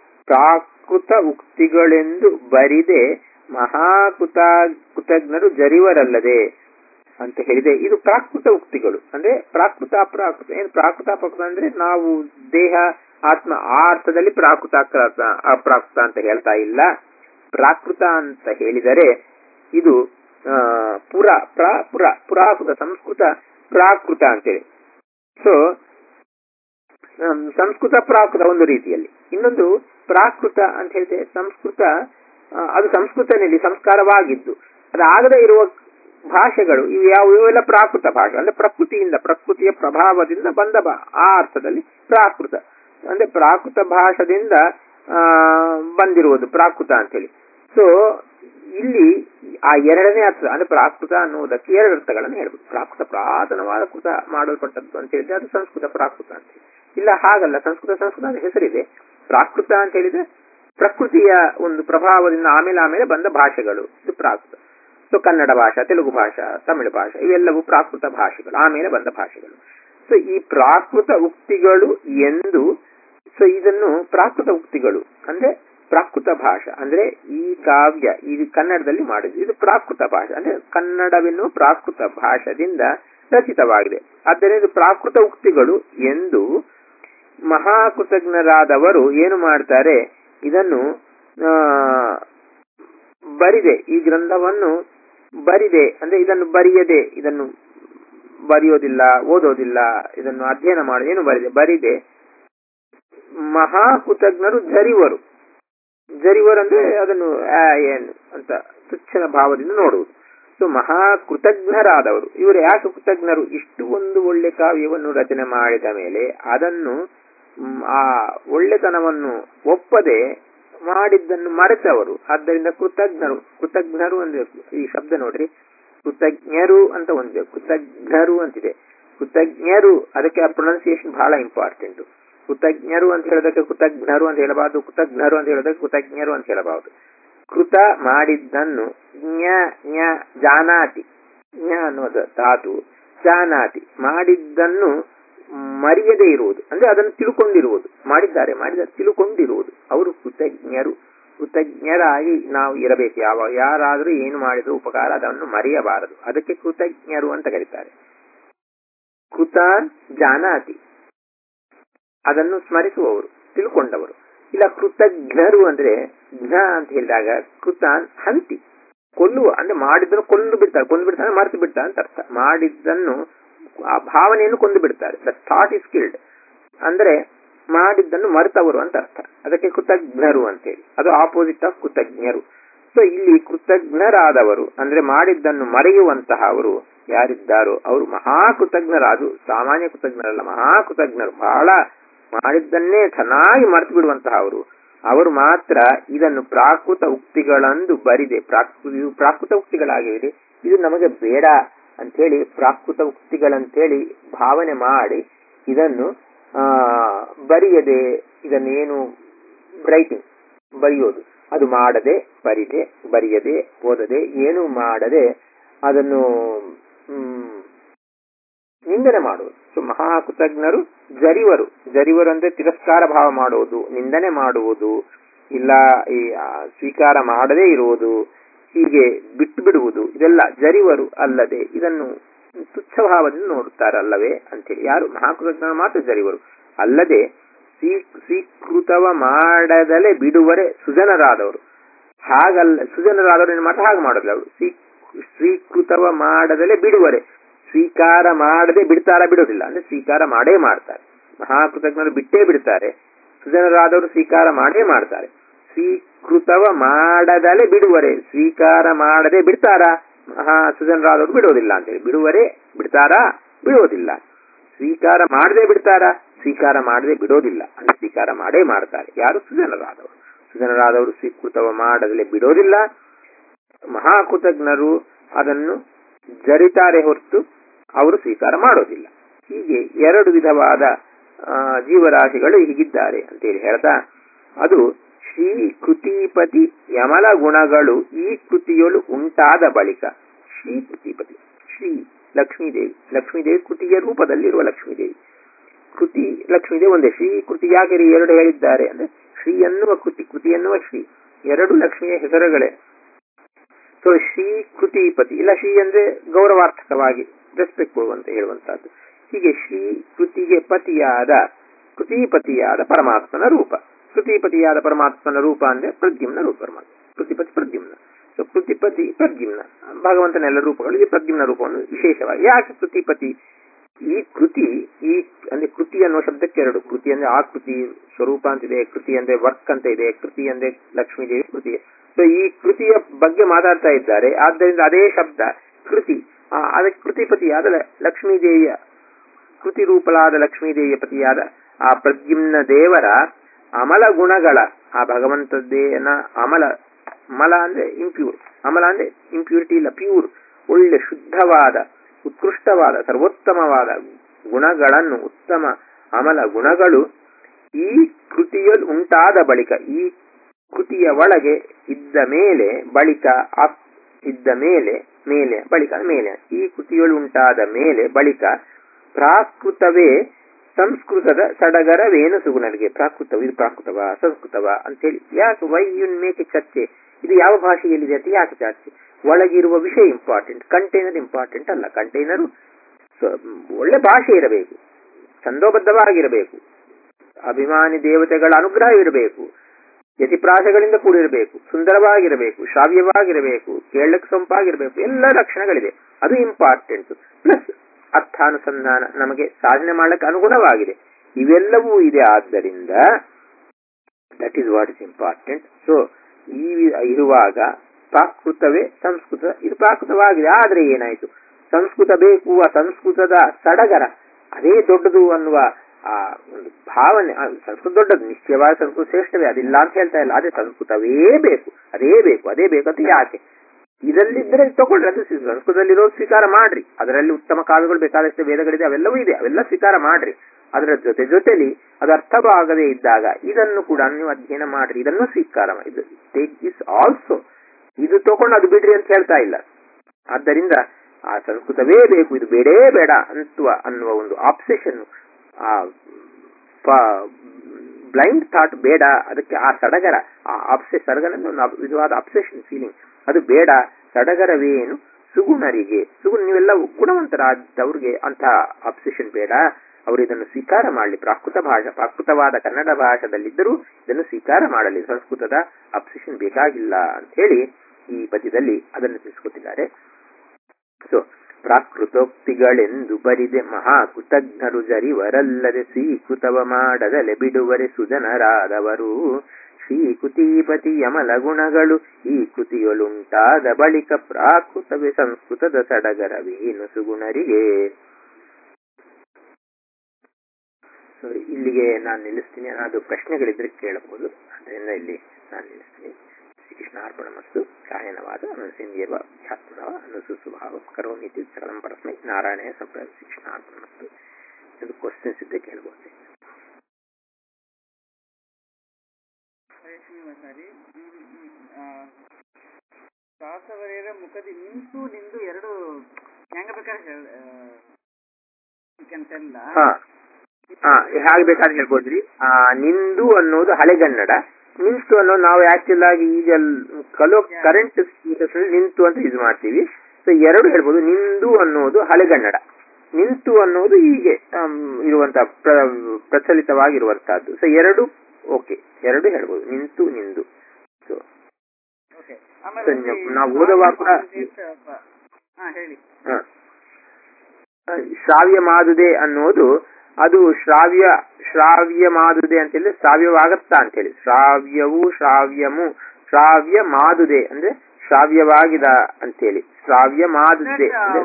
ಪ್ರಾಕೃತ ಉಕ್ತಿಗಳೆಂದು ಬರಿದೆ ಮಹಾಕೃತ ಕೃತಜ್ಞರು ಜರಿವರಲ್ಲದೆ ಅಂತ ಹೇಳಿದೆ ಇದು ಪ್ರಾಕೃತ ಉಕ್ತಿಗಳು ಅಂದ್ರೆ ಪ್ರಾಕೃತ ಅಪ್ರಾಕೃತ ಏನು ಪ್ರಾಕೃತ ಅಪ್ರಾಕೃತ ಅಂದ್ರೆ ನಾವು ದೇಹ ಆತ್ಮ ಆ ಅರ್ಥದಲ್ಲಿ ಪ್ರಾಕೃತ ಅಪ್ರಾಕೃತ ಅಪ್ರಾಕೃತ ಅಂತ ಹೇಳ್ತಾ ಇಲ್ಲ ಪ್ರಾಕೃತ ಅಂತ ಹೇಳಿದರೆ ಇದು ಆ, ಪುರ ಪ್ರ ಪುರ ಪುರಾಕೃತ ಸಂಸ್ಕೃತ ಪ್ರಾಕೃತ ಅಂತೇಳಿ ಸೊ ಸಂಸ್ಕೃತ ಪ್ರಾಕೃತ ಒಂದು ರೀತಿಯಲ್ಲಿ ಇನ್ನೊಂದು ಪ್ರಾಕೃತ ಅಂತ ಹೇಳಿದ್ರೆ ಸಂಸ್ಕೃತ ಆ, ಅದು ಸಂಸ್ಕೃತನಲ್ಲಿ ಸಂಸ್ಕಾರವಾಗಿದ್ದು ಅದಾಗದೇ ಇರುವ ಭಾಷೆಗಳು ಇವು ಯಾವ ಇವೆಲ್ಲ ಪ್ರಾಕೃತ ಭಾಷೆ ಅಂದ್ರೆ ಪ್ರಕೃತಿಯಿಂದ ಪ್ರಕೃತಿಯ ಪ್ರಭಾವದಿಂದ ಬಂದ ಬಾ ಆ ಅರ್ಥದಲ್ಲಿ ಪ್ರಾಕೃತ ಅಂದ್ರೆ ಪ್ರಾಕೃತ ಭಾಷದಿಂದ ಆ ಬಂದಿರುವುದು ಪ್ರಾಕೃತ ಅಂತೇಳಿ ಸೊ ಇಲ್ಲಿ ಆ ಎರಡನೇ ಅರ್ಥ ಅಂದ್ರೆ ಪ್ರಾಕೃತ ಅನ್ನುವುದಕ್ಕೆ ಎರಡು ಅರ್ಥಗಳನ್ನು ಹೇಳ್ಬೋದು ಪ್ರಾಕೃತ ಪ್ರಾತನವಾದ ಕೃತ ಮಾಡಲ್ಪಟ್ಟದ್ದು ಅಂತ ಹೇಳಿದ್ರೆ ಅದು ಸಂಸ್ಕೃತ ಪ್ರಾಕೃತ ಅಂತ ಹೇಳಿ ಇಲ್ಲ ಹಾಗಲ್ಲ ಸಂಸ್ಕೃತ ಸಂಸ್ಕೃತ ಅಂತ ಹೆಸರಿದೆ ಪ್ರಾಕೃತ ಅಂತ ಹೇಳಿದ್ರೆ ಪ್ರಕೃತಿಯ ಒಂದು ಪ್ರಭಾವದಿಂದ ಆಮೇಲೆ ಆಮೇಲೆ ಬಂದ ಭಾಷೆಗಳು ಇದು ಪ್ರಾಕೃತ ಸೊ ಕನ್ನಡ ಭಾಷಾ ತೆಲುಗು ಭಾಷಾ ತಮಿಳು ಭಾಷಾ ಇವೆಲ್ಲವೂ ಪ್ರಾಕೃತ ಭಾಷೆಗಳು ಆಮೇಲೆ ಬಂದ ಭಾಷೆಗಳು ಸೊ ಈ ಪ್ರಾಕೃತ ಉಕ್ತಿಗಳು ಎಂದು ಸೊ ಇದನ್ನು ಪ್ರಾಕೃತ ಉಕ್ತಿಗಳು ಅಂದ್ರೆ ಪ್ರಾಕೃತ ಭಾಷಾ ಅಂದ್ರೆ ಈ ಕಾವ್ಯ ಇದು ಕನ್ನಡದಲ್ಲಿ ಮಾಡಿದ್ದು ಇದು ಪ್ರಾಕೃತ ಭಾಷೆ ಅಂದ್ರೆ ಕನ್ನಡವೆನ್ನುವ ಪ್ರಾಕೃತ ಭಾಷದಿಂದ ರಚಿತವಾಗಿದೆ ಆದ್ದರಿಂದ ಇದು ಪ್ರಾಕೃತ ಉಕ್ತಿಗಳು ಎಂದು ಮಹಾಕೃತಜ್ಞರಾದವರು ಏನು ಮಾಡ್ತಾರೆ ಇದನ್ನು ಆ, ಬರಿದೆ ಈ ಗ್ರಂಥವನ್ನು ಬರಿದೆ ಅಂದ್ರೆ ಇದನ್ನು ಬರೆಯದೆ ಇದನ್ನು ಬರೆಯೋದಿಲ್ಲ ಓದೋದಿಲ್ಲ ಇದನ್ನು ಅಧ್ಯಯನ ಮಾಡಿ ಏನು ಬರಿದೆ ಬರಿದೆ ಮಹಾಕೃತಜ್ಞರು ಜರಿವರು ಜರಿವರು ಅಂದ್ರೆ ಅದನ್ನು ಆ, ಏನು ಅಂತ ತುಚ್ಛನ ಭಾವದಿಂದ ನೋಡುವುದು ಸೊ ಮಹಾಕೃತಜ್ಞರಾದವರು ಇವರು ಯಾಕೆ ಕೃತಜ್ಞರು ಇಷ್ಟು ಒಂದು ಒಳ್ಳೆ ಕಾವ್ಯವನ್ನು ರಚನೆ ಮಾಡಿದ ಮೇಲೆ ಅದನ್ನು ಮ್, ಆ ಒಳ್ಳೆತನವನ್ನು ಒಪ್ಪದೆ ಮಾಡಿದ್ದನ್ನು ಮರೆತವರು ಆದ್ದರಿಂದ ಕೃತಜ್ಞರು ಕೃತಜ್ಞರು ಅಂದ್ರೆ ಈ ಶಬ್ದ ನೋಡ್ರಿ ಕೃತಜ್ಞರು ಅಂತ ಒಂದಿದೆ ಕೃತಜ್ಞರು ಅಂತಿದೆ ಕೃತಜ್ಞರು ಅದಕ್ಕೆ ಆ ಪ್ರೊನೌನ್ಸಿಯೇಷನ್ ಬಹಳ ಇಂಪಾರ್ಟೆಂಟ್ ಕೃತಜ್ಞರು ಅಂತ ಹೇಳೋದಕ್ಕೆ ಕೃತಜ್ಞರು ಅಂತ ಹೇಳಬಾರದು ಕೃತಜ್ಞರು ಅಂತ ಹೇಳೋದಕ್ಕೆ ಕೃತಜ್ಞರು ಅಂತ ಹೇಳಬಾರದು ಕೃತ ಮಾಡಿದ್ದನ್ನು ಜ್ಞ ಜ್ಞ ಜಾನಾತಿ ಜ್ಞ ಅನ್ನೋದು ಧಾತು ಜಾನಾತಿ ಮಾಡಿದ್ದನ್ನು ಮರೆಯದೇ ಇರುವುದು ಅಂದ್ರೆ ಅದನ್ನು ತಿಳ್ಕೊಂಡಿರುವುದು ಮಾಡಿದ್ದಾರೆ ಮಾಡಿದ ತಿಳ್ಕೊಂಡಿರುವುದು ಅವರು ಕೃತಜ್ಞರು ಕೃತಜ್ಞರಾಗಿ ನಾವು ಇರಬೇಕು ಯಾವ ಯಾರಾದರೂ ಏನು ಮಾಡಿದ್ರು ಉಪಕಾರ ಅದನ್ನು ಮರೆಯಬಾರದು ಅದಕ್ಕೆ ಕೃತಜ್ಞರು ಅಂತ ಕರೀತಾರೆ ಕೃತಾನ್ ಜಾನಾತಿ ಅದನ್ನು ಸ್ಮರಿಸುವವರು ತಿಳ್ಕೊಂಡವರು ಇಲ್ಲ ಕೃತಜ್ಞರು ಅಂದ್ರೆ ಜ್ಞ ಅಂತ ಹೇಳಿದಾಗ ಕೃತಾನ್ ಹಂತಿ ಕೊಲ್ಲುವ ಅಂದ್ರೆ ಮಾಡಿದ್ದನ್ನು ಕೊಂದು ಬಿಡ್ತಾರೆ ಕೊಂದು ಬಿಡ್ತಾರೆ ಮರೆತು ಬಿಡ್ತಾರೆ ಅಂತ ಅರ್ಥ ಮಾಡಿದ್ದನ್ನು ಆ ಭಾವನೆಯನ್ನು ಕೊಂದು ಬಿಡ್ತಾರೆ ದ ಥಾಟ್ ಇಸ್ ಕಿಲ್ಡ್ ಅಂದ್ರೆ ಮಾಡಿದ್ದನ್ನು ಮರೆತವರು ಅಂತ ಅರ್ಥ ಅದಕ್ಕೆ ಕೃತಜ್ಞರು ಅಂತೇಳಿ ಅದು ಆಪೋಸಿಟ್ ಆಫ್ ಕೃತಜ್ಞರು ಸೊ ಇಲ್ಲಿ ಕೃತಜ್ಞರಾದವರು ಅಂದ್ರೆ ಮಾಡಿದ್ದನ್ನು ಮರೆಯುವಂತಹ ಅವರು ಯಾರಿದ್ದಾರೋ ಅವರು ಮಹಾಕೃತಜ್ಞರಾದು ಸಾಮಾನ್ಯ ಕೃತಜ್ಞರಲ್ಲ ಮಹಾಕೃತಜ್ಞರು ಬಹಳ ಮಾಡಿದ್ದನ್ನೇ ಚೆನ್ನಾಗಿ ಮರೆತು ಬಿಡುವಂತಹ ಅವರು ಅವರು ಮಾತ್ರ ಇದನ್ನು ಪ್ರಾಕೃತ ಉಕ್ತಿಗಳಂದು ಬರಿದೆ ಪ್ರಾಕೃತ ಇವು ಪ್ರಾಕೃತ ಉಕ್ತಿಗಳಾಗಿವೆ ಇದು ನಮಗೆ ಬೇಡ ಅಂತೇಳಿ ಪ್ರಾಕೃತ ಉಕ್ತಿಗಳಂತೇಳಿ ಭಾವನೆ ಮಾಡಿ ಇದನ್ನು ಆ ಬರೆಯದೆ ಇದನ್ನೇನು ರೈಟಿಂಗ್ ಬರೆಯೋದು ಅದು ಮಾಡದೆ ಬರಿದೆ ಬರೆಯದೆ ಓದದೆ ಏನು ಮಾಡದೆ ಅದನ್ನು ಹ್ಮ್, ನಿಂದನೆ ಮಾಡುವುದು ಸೊ ಮಹಾಕೃತಜ್ಞರು ಜರಿವರು ಜರಿವರು ಅಂದ್ರೆ ತಿರಸ್ಕಾರ ಭಾವ ಮಾಡುವುದು ನಿಂದನೆ ಮಾಡುವುದು ಇಲ್ಲ ಈ ಆ, ಸ್ವೀಕಾರ ಮಾಡದೇ ಇರುವುದು ಹೀಗೆ ಬಿಟ್ಟು ಬಿಡುವುದು ಇದೆಲ್ಲ ಜರಿವರು ಅಲ್ಲದೆ ಇದನ್ನು ತುಚ್ಛ ಭಾವದಿಂದ ನೋಡುತ್ತಾರಲ್ಲವೇ ಅಂತೇಳಿ ಯಾರು ಮಹಾಕೃತಜ್ಞರು ಮಾತ್ರ ಜರಿವರು ಅಲ್ಲದೆ ಸ್ವೀ- ಸ್ವೀಕೃತವ ಮಾಡದಲೇ ಬಿಡುವರೆ ಸುಜನರಾದವರು ಹಾಗಲ್ಲ ಸುಜನರಾದವರು ಏನು ಮಾಡ್ತಾರೆ ಹಾಗೆ ಮಾಡೋದಿಲ್ಲ ಅವರು ಸ್ವೀ ಸ್ವೀಕೃತವ ಮಾಡದಲೇ ಬಿಡುವರೆ ಸ್ವೀಕಾರ ಮಾಡದೆ ಬಿಡ್ತಾರ ಬಿಡೋದಿಲ್ಲ ಅಂದ್ರೆ ಸ್ವೀಕಾರ ಮಾಡೇ ಮಾಡ್ತಾರೆ ಮಹಾಕೃತಜ್ಞರು ಬಿಟ್ಟೇ ಬಿಡ್ತಾರೆ ಸುಜನರಾದವರು ಸ್ವೀಕಾರ ಮಾಡೇ ಮಾಡ್ತಾರೆ ಸ್ವೀಕೃತವ ಮಾಡದಲೇ ಬಿಡುವರೆ ಸ್ವೀಕಾರ ಮಾಡದೆ ಬಿಡ್ತಾರಾ ಮಹಾ ಸುಜನರಾದವರು ಬಿಡೋದಿಲ್ಲ ಅಂತೇಳಿ ಬಿಡುವರೆ ಬಿಡ್ತಾರಾ ಬಿಡೋದಿಲ್ಲ ಸ್ವೀಕಾರ ಮಾಡದೆ ಬಿಡ್ತಾರಾ ಸ್ವೀಕಾರ ಮಾಡದೆ ಬಿಡೋದಿಲ್ಲ ಅಂದ್ರೆ ಸ್ವೀಕಾರ ಮಾಡೇ ಮಾಡ್ತಾರೆ ಯಾರು ಸುಜನರಾದವರು ಸುಜನರಾದವರು ಸ್ವೀಕೃತವ ಮಾಡದಲೇ ಬಿಡೋದಿಲ್ಲ ಮಹಾಕೃತಜ್ಞರು ಅದನ್ನು ಜರಿತಾರೆ ಹೊರತು ಅವರು ಸ್ವೀಕಾರ ಮಾಡೋದಿಲ್ಲ ಹೀಗೆ ಎರಡು ವಿಧವಾದ ಆ, ಜೀವರಾಶಿಗಳು ಹೀಗಿದ್ದಾರೆ ಅಂತೇಳಿ ಹೇಳ್ತಾ ಅದು ಶ್ರೀ ಕೃತಿಪತಿ ಯಮಲ ಗುಣಗಳು ಈ ಕೃತಿಯೊಳು ಉಂಟಾದ ಬಳಿಕ ಶ್ರೀ ಕೃತಿಪತಿ ಶ್ರೀ ಲಕ್ಷ್ಮೀದೇವಿ ಲಕ್ಷ್ಮೀದೇವಿ ಕೃತಿಯ ರೂಪದಲ್ಲಿರುವ ಲಕ್ಷ್ಮೀದೇವಿ ಕೃತಿ ಲಕ್ಷ್ಮೀದೇವಿ ಒಂದೇ ಶ್ರೀ ಕೃತಿ ಯಾಕೆ ಈ ಎರಡು ಹೇಳಿದ್ದಾರೆ ಅಂದ್ರೆ ಶ್ರೀ ಎನ್ನುವ ಕೃತಿ ಕೃತಿ ಎನ್ನುವ ಶ್ರೀ ಎರಡು ಲಕ್ಷ್ಮಿಯ ಹೆಸರುಗಳೇ ಸೊ ಶ್ರೀ ಕೃತಿಪತಿ ಇಲ್ಲ ಶ್ರೀ ಅಂದ್ರೆ ಗೌರವಾರ್ಥಕವಾಗಿ ರೆಸ್ಪೆಕ್ಟ್ ಕೊಡುವಂತ ಹೇಳುವಂತಹದ್ದು ಹೀಗೆ ಶ್ರೀ ಕೃತಿಗೆ ಪತಿಯಾದ ಕೃತಿಪತಿಯಾದ ಪರಮಾತ್ಮನ ರೂಪ ಕೃತಿಪತಿಯಾದ ಪರಮಾತ್ಮನ ರೂಪ ಅಂದ್ರೆ ಪ್ರದ್ಯುಮ್ನ ರೂಪ ಪರಮಾತ್ಮ ಕೃತಿಪತಿ ಪ್ರದ್ಯುಮ್ನ ಸೊ ಕೃತಿಪತಿ ಪ್ರದ್ಯುಮ್ನ ಭಗವಂತನ ಎಲ್ಲ ರೂಪಗಳು ಈ ಪ್ರದ್ಯುಮ್ನ ರೂಪವನ್ನು ವಿಶೇಷವಾಗಿ ಯಾಕೆ ಕೃತಿಪತಿ ಈ ಕೃತಿ ಈ ಅಂದ್ರೆ ಕೃತಿ ಅನ್ನುವ ಶಬ್ದಕ್ಕೆ ಎರಡು ಕೃತಿ ಅಂದ್ರೆ ಆ ಕೃತಿ ಸ್ವರೂಪ ಅಂತಿದೆ ಕೃತಿ ಅಂದ್ರೆ ವರ್ಕ್ ಅಂತ ಇದೆ ಕೃತಿ ಅಂದ್ರೆ ಲಕ್ಷ್ಮೀದೇವಿ ಕೃತಿ ಸೊ ಈ ಕೃತಿಯ ಬಗ್ಗೆ ಮಾತಾಡ್ತಾ ಇದ್ದಾರೆ ಆದ್ದರಿಂದ ಅದೇ ಶಬ್ದ ಕೃತಿ ಆ, ಅದಕ್ಕೆ ಕೃತಿಪತಿಯಾದ ಲ- ಲಕ್ಷ್ಮೀದೇವಿಯ ಕೃತಿ ರೂಪಲಾದ ಲಕ್ಷ್ಮೀದೇವಿಯ ಪತಿಯಾದ ಆ ಪ್ರದ್ಯುಮ್ನ ದೇವರ ಅಮಲ ಗುಣಗಳ ಆ ಭಗವಂತದ್ದೇನ ಅಮಲ ಮಲ ಅಂದ್ರೆ ಇಂಪ್ಯೂರ್ ಅಮಲ ಅಂದ್ರೆ ಇಂಪ್ಯೂರಿಟಿ ಇಲ್ಲ ಪ್ಯೂರ್ ಒಳ್ಳೆ ಶುದ್ಧವಾದ ಉತ್ಕೃಷ್ಟವಾದ ಸರ್ವೋತ್ತಮವಾದ ಗುಣಗಳನ್ನು ಉತ್ತಮ ಅಮಲ ಗುಣಗಳು ಈ ಕೃತಿಯಲ್ಲಿ ಉಂಟಾದ ಬಳಿಕ ಈ ಕೃತಿಯ ಒಳಗೆ ಇದ್ದ ಮೇಲೆ ಬಳಿಕ ಆ- ಇದ್ದ ಮೇಲೆ ಮೇಲೆ ಬಳಿಕ ಮೇಲೆ ಈ ಕೃತಿಯೊಳು ಉಂಟಾದ ಮೇಲೆ ಬಳಿಕ ಪ್ರಾಕೃತವೇ ಸಂಸ್ಕೃತದ ಸಡಗರವೇನು ಸುಗುಣರಿಗೆ ಪ್ರಾಕೃತ ಇದು ಪ್ರಾಕೃತವ ಸಂಸ್ಕೃತವ ಅಂತೇಳಿ ಯಾಕೆ ವೈ ಯು ಮೇಕ್ ಚರ್ಚೆ ಇದು ಯಾವ ಭಾಷೆಯಲ್ಲಿದೆ ಅಂತ ಯಾಕೆ ಚರ್ಚೆ ಒಳಗಿರುವ ವಿಷಯ ಇಂಪಾರ್ಟೆಂಟ್ ಕಂಟೈನರ್ ಇಂಪಾರ್ಟೆಂಟ್ ಅಲ್ಲ ಕಂಟೈನರು ಒಳ್ಳೆ ಭಾಷೆ ಇರಬೇಕು ಛಂದೋಬದ್ಧವಾಗಿರಬೇಕು ಅಭಿಮಾನಿ ದೇವತೆಗಳ ಅನುಗ್ರಹ ಇರಬೇಕು ಯತಿಪ್ರಾಸಗಳಿಂದ ಕೂಡಿರಬೇಕು ಸುಂದರವಾಗಿರಬೇಕು ಶ್ರಾವ್ಯವಾಗಿರಬೇಕು ಕೇಳಕ್ಕೆ ಸೊಂಪಾಗಿರಬೇಕು ಎಲ್ಲ ಲಕ್ಷಣಗಳಿದೆ ಅದು ಇಂಪಾರ್ಟೆಂಟ್ ಪ್ಲಸ್ ಅರ್ಥಾನುಸಂಧಾನ ನಮಗೆ ಸಾಧನೆ ಮಾಡಕ್ಕೆ ಅನುಗುಣವಾಗಿದೆ ಇವೆಲ್ಲವೂ ಇದೆ ಆದ್ದರಿಂದ that is what is important so ಈ ಇರುವಾಗ ಪ್ರಾಕೃತವೇ ಸಂಸ್ಕೃತ ಇದು ಪ್ರಾಕೃತವಾಗಿದೆ ಆದ್ರೆ ಏನಾಯ್ತು ಸಂಸ್ಕೃತ ಬೇಕು ಆ ಸಂಸ್ಕೃತದ ಸಡಗರ ಅದೇ ದೊಡ್ಡದು ಅನ್ನುವ ಆ ಒಂದು ಭಾವನೆ ಆ ಸಂಸ್ಕೃತ ದೊಡ್ಡದು ನಿಶ್ಚಯವಾಗಿ ಸಂಸ್ಕೃತ ಶ್ರೇಷ್ಠವೇ ಅದಿಲ್ಲ ಅಂತ ಹೇಳ್ತಾ ಇಲ್ಲ ಅದೇ ಸಂಸ್ಕೃತವೇ ಬೇಕು ಅದೇ ಬೇಕು ಅದೇ ಬೇಕು ಅಂತ ಯಾಕೆ ಇದರಲ್ಲಿದ್ದರೆ ತಗೊಳ್ರಿ ಅದು ಸಂಸ್ಕೃತದಲ್ಲಿರೋ ಸ್ವೀಕಾರ ಮಾಡ್ರಿ ಅದರಲ್ಲಿ ಉತ್ತಮ ಕಾವ್ಯಗಳು ಬೇಕಾದಷ್ಟು ವೇದಗಳಿದೆ ಅವೆಲ್ಲವೂ ಇದೆ ಅವೆಲ್ಲ ಸ್ವೀಕಾರ ಮಾಡ್ರಿ ಅದರ ಜೊತೆ ಜೊತೆಲಿ ಅದು ಅರ್ಥವಾಗದೇ ಇದ್ದಾಗ ಇದನ್ನು ಕೂಡ ನೀವು ಅಧ್ಯಯನ ಮಾಡ್ರಿ ಇದನ್ನು ಸ್ವೀಕಾರ ಮಾಡಿ ಟೇಕ್ ದಿಸ್ ಆಲ್ಸೋ ಇದು ತಗೊಂಡು ಅದು ಬಿಡ್ರಿ ಅಂತ ಹೇಳ್ತಾ ಇಲ್ಲ ಆದ್ದರಿಂದ ಆ ಸಂಸ್ಕೃತವೇ ಬೇಕು ಇದು ಬೇಡೇ ಬೇಡ ಅಂತುವ ಅನ್ನುವ ಒಂದು ಆಪ್ಸೆಷನ್ ಆ ಬ್ಲೈಂಡ್ ಥಾಟ್ ಬೇಡ ಅದಕ್ಕೆ ಆ ಸಡಗರ ಆ ಆಪ್ಸೆ ಸಡಗರನ್ನು ವಿಧವಾದ ಅಬ್ಸೆಷನ್ ಫೀಲಿಂಗ್ ಅದು ಬೇಡ ಸಡಗರವೇನು ಸುಗುಣರಿಗೆ ಸುಗುಣ ನೀವೆಲ್ಲ ಗುಣವಂತರಾದವ್ರಿಗೆ ಅಂತ ಅಬ್ಸೆಷನ್ ಬೇಡ ಅವರು ಇದನ್ನು ಸ್ವೀಕಾರ ಮಾಡಲಿ ಪ್ರಾಕೃತ ಭಾಷೆ ಪ್ರಾಕೃತವಾದ ಕನ್ನಡ ಭಾಷೆದಲ್ಲಿದ್ದರೂ ಇದನ್ನು ಸ್ವೀಕಾರ ಮಾಡಲಿ ಸಂಸ್ಕೃತದ ಅಬ್ಸೆಷನ್ ಬೇಕಾಗಿಲ್ಲ ಅಂತ ಹೇಳಿ ಈ ಪದ್ಯದಲ್ಲಿ ಅದನ್ನು ತಿಳಿಸ್ಕೊತಿದ್ದಾರೆ ಸೊ ಪ್ರಾಕೃತೋಕ್ತಿಗಳೆಂದು ಬರಿದೆ ಮಹಾ ಕೃತಜ್ಞರು ಜರಿವರಲ್ಲದೆ ಸ್ವೀಕೃತವ ಮಾಡದಲೆ ಬಿಡುವರೆ ಸುಜನರಾದವರು ಶ್ರೀಕೃತಿಪತಿ ಯಮಲ ಗುಣಗಳು ಈ ಕೃತಿಯೊಳುಂಟಾದ ಬಳಿಕ ಪ್ರಾಕೃತವೇ ಸಂಸ್ಕೃತದ ಸಡಗರವೇನು ಸುಗುಣರಿಗೆ ಸಾರಿ ಇಲ್ಲಿಗೆ ನಾನು ನಿಲ್ಲಿಸ್ತೀನಿ ಏನಾದ್ರು ಪ್ರಶ್ನೆಗಳಿದ್ರೆ ಕೇಳಬಹುದು ಅದರಿಂದ ಇಲ್ಲಿ ನಾನು ನಿಲ್ಲಿಸ್ತೀನಿ ಶ್ರೀಕೃಷ್ಣ ಅರ್ಪಣ ಮತ್ತು ಚಾಯನವಾದ ಅನುಸಿಂಧೇವ ಖ್ಯಾತನವ ಅನುಸುಸುಭಾವ ಕರೋಮಿತಿ ಸಕಲಂ ಪರಸ್ಮೈ ನಾರಾಯಣ ಸಂಪ್ರದಾಯ ಶ್ರೀಕೃಷ್ಣ ಅರ್ಪಣ ಮತ್ತು ಇದು ಕ್ವಶನ್ಸ್ ಇದ್ದೆ ಕೇಳಬಹುದು ಶ್ರೀನಿವಾಸಾರಿ ದಾಸವರೇರ ಮುಖದಿ ನಿಂತು ನಿಂದು ಎರಡು ಹೆಂಗ ಬೇಕಾದ್ರೆ ಹೇಳ ಹಾ ಹಾ ಹಾಗೆ ಬೇಕಾದ್ರೆ ಹೇಳ್ಬೋದ್ರಿ ಆ ನಿಂದು ಅನ್ನೋದು ಹಳೆಗನ್ನಡ ನಿಂತು ಅನ್ನೋದು ನಾವು ಆಕ್ಚುಲ್ ಆಗಿ ಈಗ ಕಲೋ ಕರೆಂಟ್ ನಿಂತು ಅಂತ ಯೂಸ್ ಮಾಡ್ತೀವಿ ಸೊ ಎರಡು ಹೇಳ್ಬೋದು ನಿಂದು ಅನ್ನೋದು ಹಳೆಗನ್ನಡ ನಿಂತು ಅನ್ನೋದು ಹೀಗೆ ಇರುವಂತ ಪ್ರಚಲಿತವಾಗಿರುವಂತಹದ್ದು ಸೊ ಎರಡು ಓಕೆ ಎರಡು ಹೇಳ್ಬೋದು ನಿಂತು ನಿಂದು ಸೊ ನಾವು ಓದುವಾಗ ಕೂಡ ಹಾ ಹೇಳಿ ಶ್ರಾವ್ಯ ಮಾದುದೆ ಅನ್ನೋದು ಅದು ಶ್ರಾವ್ಯ ಶ್ರಾವ್ಯ ಮಾದುದೆ ಅಂತ ಹೇಳಿ ಶ್ರಾವ್ಯವಾಗತ್ತಾ ಅಂತ ಹೇಳಿ ಶ್ರಾವ್ಯವು ಶ್ರಾವ್ಯಮು ಶ್ರಾವ್ಯ ಮಾದುದೆ ಅಂದ್ರೆ ಶ್ರಾವ್ಯವಾಗಿದ ಅಂತೇಳಿ ಶ್ರಾವ್ಯ ಮಾದುದೆ ಅಂದ್ರೆ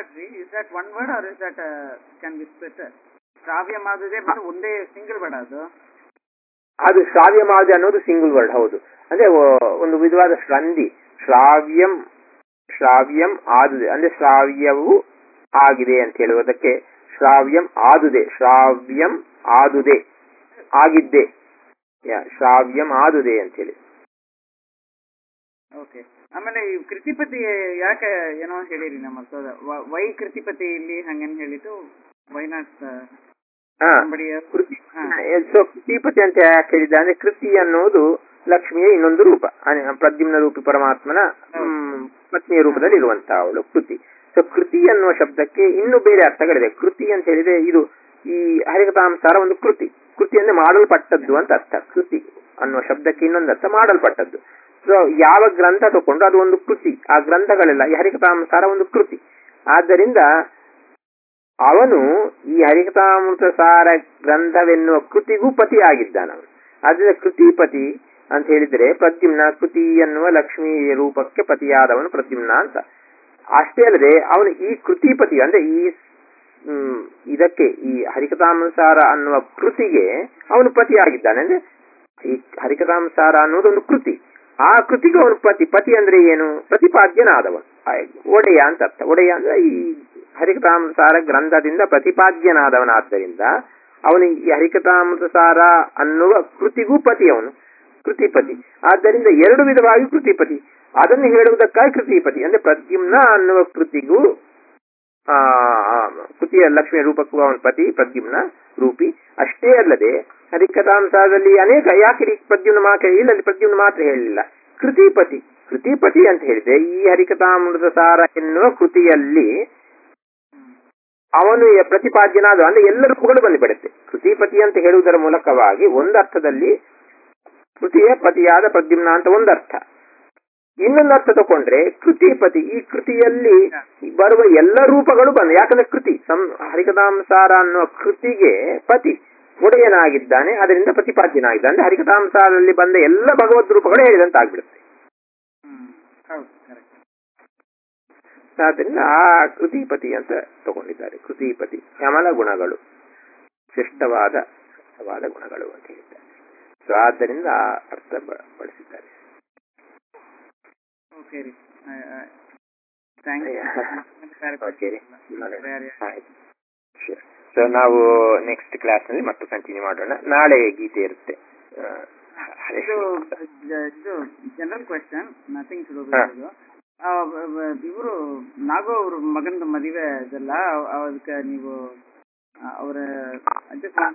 ಶ್ರಾವ್ಯ ಮಾದುದೆ ಮತ್ತೆ ಒಂದೇ ಸಿಂಗಲ್ ವರ್ಡ್ ಅದು ಅದು ಶ್ರಾವ್ಯ ಮಾದುದೆ ಅನ್ನೋದು ಸಿಂಗಲ್ ವರ್ಡ್ ಹೌದು ಅಂದ್ರೆ ಒಂದು ವಿಧವಾದ ಸಂಧಿ ಶ್ರಾವ್ಯಂ ಶ್ರಾವ್ಯಂ ಆದುದೆ ಅಂದ್ರೆ ಶ್ರಾವ್ಯವು ಆಗಿದೆ ಅಂತ ಹೇಳುವುದಕ್ಕೆ ಶ್ರಾವ್ಯಂ ಆದುದೆ ಶ್ರಾವ್ಯಂ ಆದುದೆ ಆಗಿದ್ದೆ ಶ್ರಾವ್ಯಂ ಆದುದೆ ಅಂತೇಳಿ ಓಕೆ ಆಮೇಲೆ ಈ ಕೃತಿಪತಿ ಯಾಕೆ ಏನೋ ಹೇಳಿರಿ ನಮ್ಮ ವೈ ಕೃತಿಪತಿ ಇಲ್ಲಿ ಹಂಗೇನ್ ಹೇಳಿದ್ದು ವೈ ನಾಟ್ ಕೃತಿ ಸೊ ಕೃತಿಪತಿ ಅಂತ ಯಾಕೆ ಹೇಳಿದ್ದ ಅಂದ್ರೆ ಕೃತಿ ಅನ್ನೋದು ಲಕ್ಷ್ಮಿಯ ಇನ್ನೊಂದು ರೂಪ ಪ್ರದ್ಯುಮ್ನ ರೂಪಿ ಪರಮಾತ್ಮನ ಪತ್ನಿಯ ರೂಪದಲ್ಲಿ ಇರುವಂತಹ ಅವಳು ಕೃತಿ ಸೊ ಕೃತಿ ಅನ್ನುವ ಶಬ್ದಕ್ಕೆ ಇನ್ನು ಬೇರೆ ಅರ್ಥಗಳಿದೆ ಕೃತಿ ಅಂತ ಹೇಳಿದ್ರೆ ಇದು ಈ ಹರಿಕಥಾಂಸಾರ ಒಂದು ಕೃತಿ ಕೃತಿ ಅಂದ್ರೆ ಮಾಡಲ್ಪಟ್ಟದ್ದು ಅಂತ ಅರ್ಥ ಕೃತಿ ಅನ್ನುವ ಶಬ್ದಕ್ಕೆ ಇನ್ನೊಂದು ಅರ್ಥ ಮಾಡಲ್ಪಟ್ಟದ್ದು ಸೊ ಯಾವ ಗ್ರಂಥ ತಗೊಂಡು ಅದು ಒಂದು ಕೃತಿ ಆ ಗ್ರಂಥಗಳೆಲ್ಲ ಈ ಹರಿಕಥಾಂಸಾರ ಒಂದು ಕೃತಿ ಆದ್ದರಿಂದ ಅವನು ಈ ಹರಿಕಥಾಮೃತ ಸಾರ ಗ್ರಂಥವೆನ್ನುವ ಕೃತಿಗೂ ಪತಿ ಆಗಿದ್ದಾನ ಅವನು ಆದ್ರಿಂದ ಕೃತಿಪತಿ ಅಂತ ಹೇಳಿದ್ರೆ ಪ್ರದ್ಯುಮ್ನ ಕೃತಿ ಎನ್ನುವ ಲಕ್ಷ್ಮೀ ರೂಪಕ್ಕೆ ಪತಿಯಾದವನು ಪ್ರದ್ಯುಮ್ನ ಅಂತ ಅಷ್ಟೇ ಅಲ್ಲದೆ ಅವನು ಈ ಕೃತಿಪತಿ ಅಂದ್ರೆ ಈ ಇದಕ್ಕೆ ಈ ಹರಿಕಥಾಂಸಾರ ಅನ್ನುವ ಕೃತಿಗೆ ಅವನು ಪತಿ ಆಗಿದ್ದಾನೆ ಅಂದ್ರೆ ಈ ಹರಿಕಥಾಂಸಾರ ಅನ್ನೋದು ಒಂದು ಕೃತಿ ಆ ಕೃತಿಗೆ ಅವನು ಪತಿ ಪತಿ ಅಂದ್ರೆ ಏನು ಪ್ರತಿಪಾದ್ಯನಾದವನು ಒಡೆಯ ಅಂತ ಅರ್ಥ ಒಡೆಯ ಅಂದ್ರೆ ಈ ಹರಿಕಥಾಂಸಾರ ಗ್ರಂಥದಿಂದ ಪ್ರತಿಪಾದ್ಯನಾದವನಾದ್ದರಿಂದ ಅವನು ಈ ಹರಿಕಥಾಮೃತ ಸಾರ ಅನ್ನುವ ಕೃತಿಗೂ ಪತಿ ಅವನು ಕೃತಿಪತಿ ಆದ್ದರಿಂದ ಎರಡು ವಿಧವಾಗಿ ಕೃತಿಪತಿ ಅದನ್ನು ಹೇಳುವುದಕ್ಕಾಗಿ ಕೃತಿಪತಿ ಅಂದ್ರೆ ಪ್ರದ್ಯುಮ್ನ ಅನ್ನುವ ಕೃತಿಗೂ ಆ ಆ, ಕೃತಿಯ ಲಕ್ಷ್ಮಿಯ ರೂಪಕ್ಕೂ ಅವನ ಪತಿ ಪ್ರದ್ಯುಮ್ನ ರೂಪಿ ಅಷ್ಟೇ ಅಲ್ಲದೆ ಹರಿಕಥಾಂಸದಲ್ಲಿ ಅನೇಕ ಯಾಕೆ ಇಲ್ಲಿ ಪ್ರದ್ಯುಮ್ನ ಮಾತ್ರ ಇಲ್ಲಲ್ಲಿ ಪ್ರದ್ಯುಮ್ನ ಮಾತ್ರ ಹೇಳಲಿಲ್ಲ ಕೃತಿಪತಿ ಕೃತಿಪತಿ ಅಂತ ಹೇಳಿದೆ ಈ ಹರಿಕಥಾಮೃತ ಸಾರ ಎನ್ನುವ ಕೃತಿಯಲ್ಲಿ ಅವನು ಯ- ಪ್ರತಿಪಾದ್ಯನಾದ ಅಂದ್ರೆ ಎಲ್ಲ ರೂಪಗಳು ಬಂದುಬಿಡುತ್ತೆ ಕೃತಿಪತಿ ಅಂತ ಹೇಳುವುದರ ಮೂಲಕವಾಗಿ ಒಂದರ್ಥದಲ್ಲಿ ಕೃತಿಯ ಪತಿಯಾದ ಪ್ರದ್ಯುಮ್ನ ಅಂತ ಒಂದರ್ಥ ಇನ್ನೊಂದು ಅರ್ಥ ತಗೊಂಡ್ರೆ ಕೃತಿಪತಿ ಈ ಕೃತಿಯಲ್ಲಿ ಬರುವ ಎಲ್ಲ ರೂಪಗಳು ಬಂದ ಯಾಕಂದ್ರೆ ಕೃತಿ ಸಂ ಹರಿಕಥಾಂಸಾರ ಅನ್ನುವ ಕೃತಿಗೆ ಪತಿ ಒಡೆಯನಾಗಿದ್ದಾನೆ ಅದರಿಂದ ಪ್ರತಿಪಾದ್ಯನಾಗಿದ್ದಾನೆ ಅಂದ್ರೆ ಹರಿಕಥಾಂಸಾರಲ್ಲಿ ಬಂದ ಎಲ್ಲ ಭಗವದ್ ರೂಪಗಳು ಹೇಳಿದಂತೆ ಆಗ್ಬಿಡುತ್ತೆ ಹ್ಮ್ ಹೌದು ಕರೆಕ್ಟ್ ಆದ್ದರಿಂದ ಆ ಕೃತಿಪತಿ ಅಂತ ತಗೊಂಡಿದ್ದಾರೆ ಕೃತಿಪತಿ ಯಮಲ ಗುಣಗಳು ಶ್ರೇಷ್ಠವಾದ ಶ್ರೇಷ್ಠವಾದ ಗುಣಗಳು ಅಂತ ಹೇಳಿದ್ದಾರೆ ಸೊ ಆದ್ದರಿಂದ ಆ ಅರ್ಥ ಬ- ಬಳಸಿದ್ದಾರೆ ಓಕೆ ರೀ ಥ್ಯಾಂಕ್ ಓಕೆ ರೀ ಯು ಆಯ್ತು ಸೊ ನಾವು ನೆಕ್ಸ್ಟ್ ಕ್ಲಾಸ್ ನಲ್ಲಿ ಮತ್ತೆ ಕಂಟಿನ್ಯೂ ಮಾಡೋಣ ನಾಳೆ ಗೀತೆ ಇರುತ್ತೆ ಆ, ಹರೇ ಇದು ಶ್ರೀಕೃಷ್ಣ. ಇದು ಜನರಲ್ ಕ್ವೆಶನ್ ನಥಿಂಗ್ ಟು ಹಾ. ಇವರು ನಾಗೋ ಅವ್ರ ಮಗನ ಮದುವೆ ಇದೆಲ್ಲ ಅವ್- ಅದಕ್ಕೆ ನೀವು ಅವರ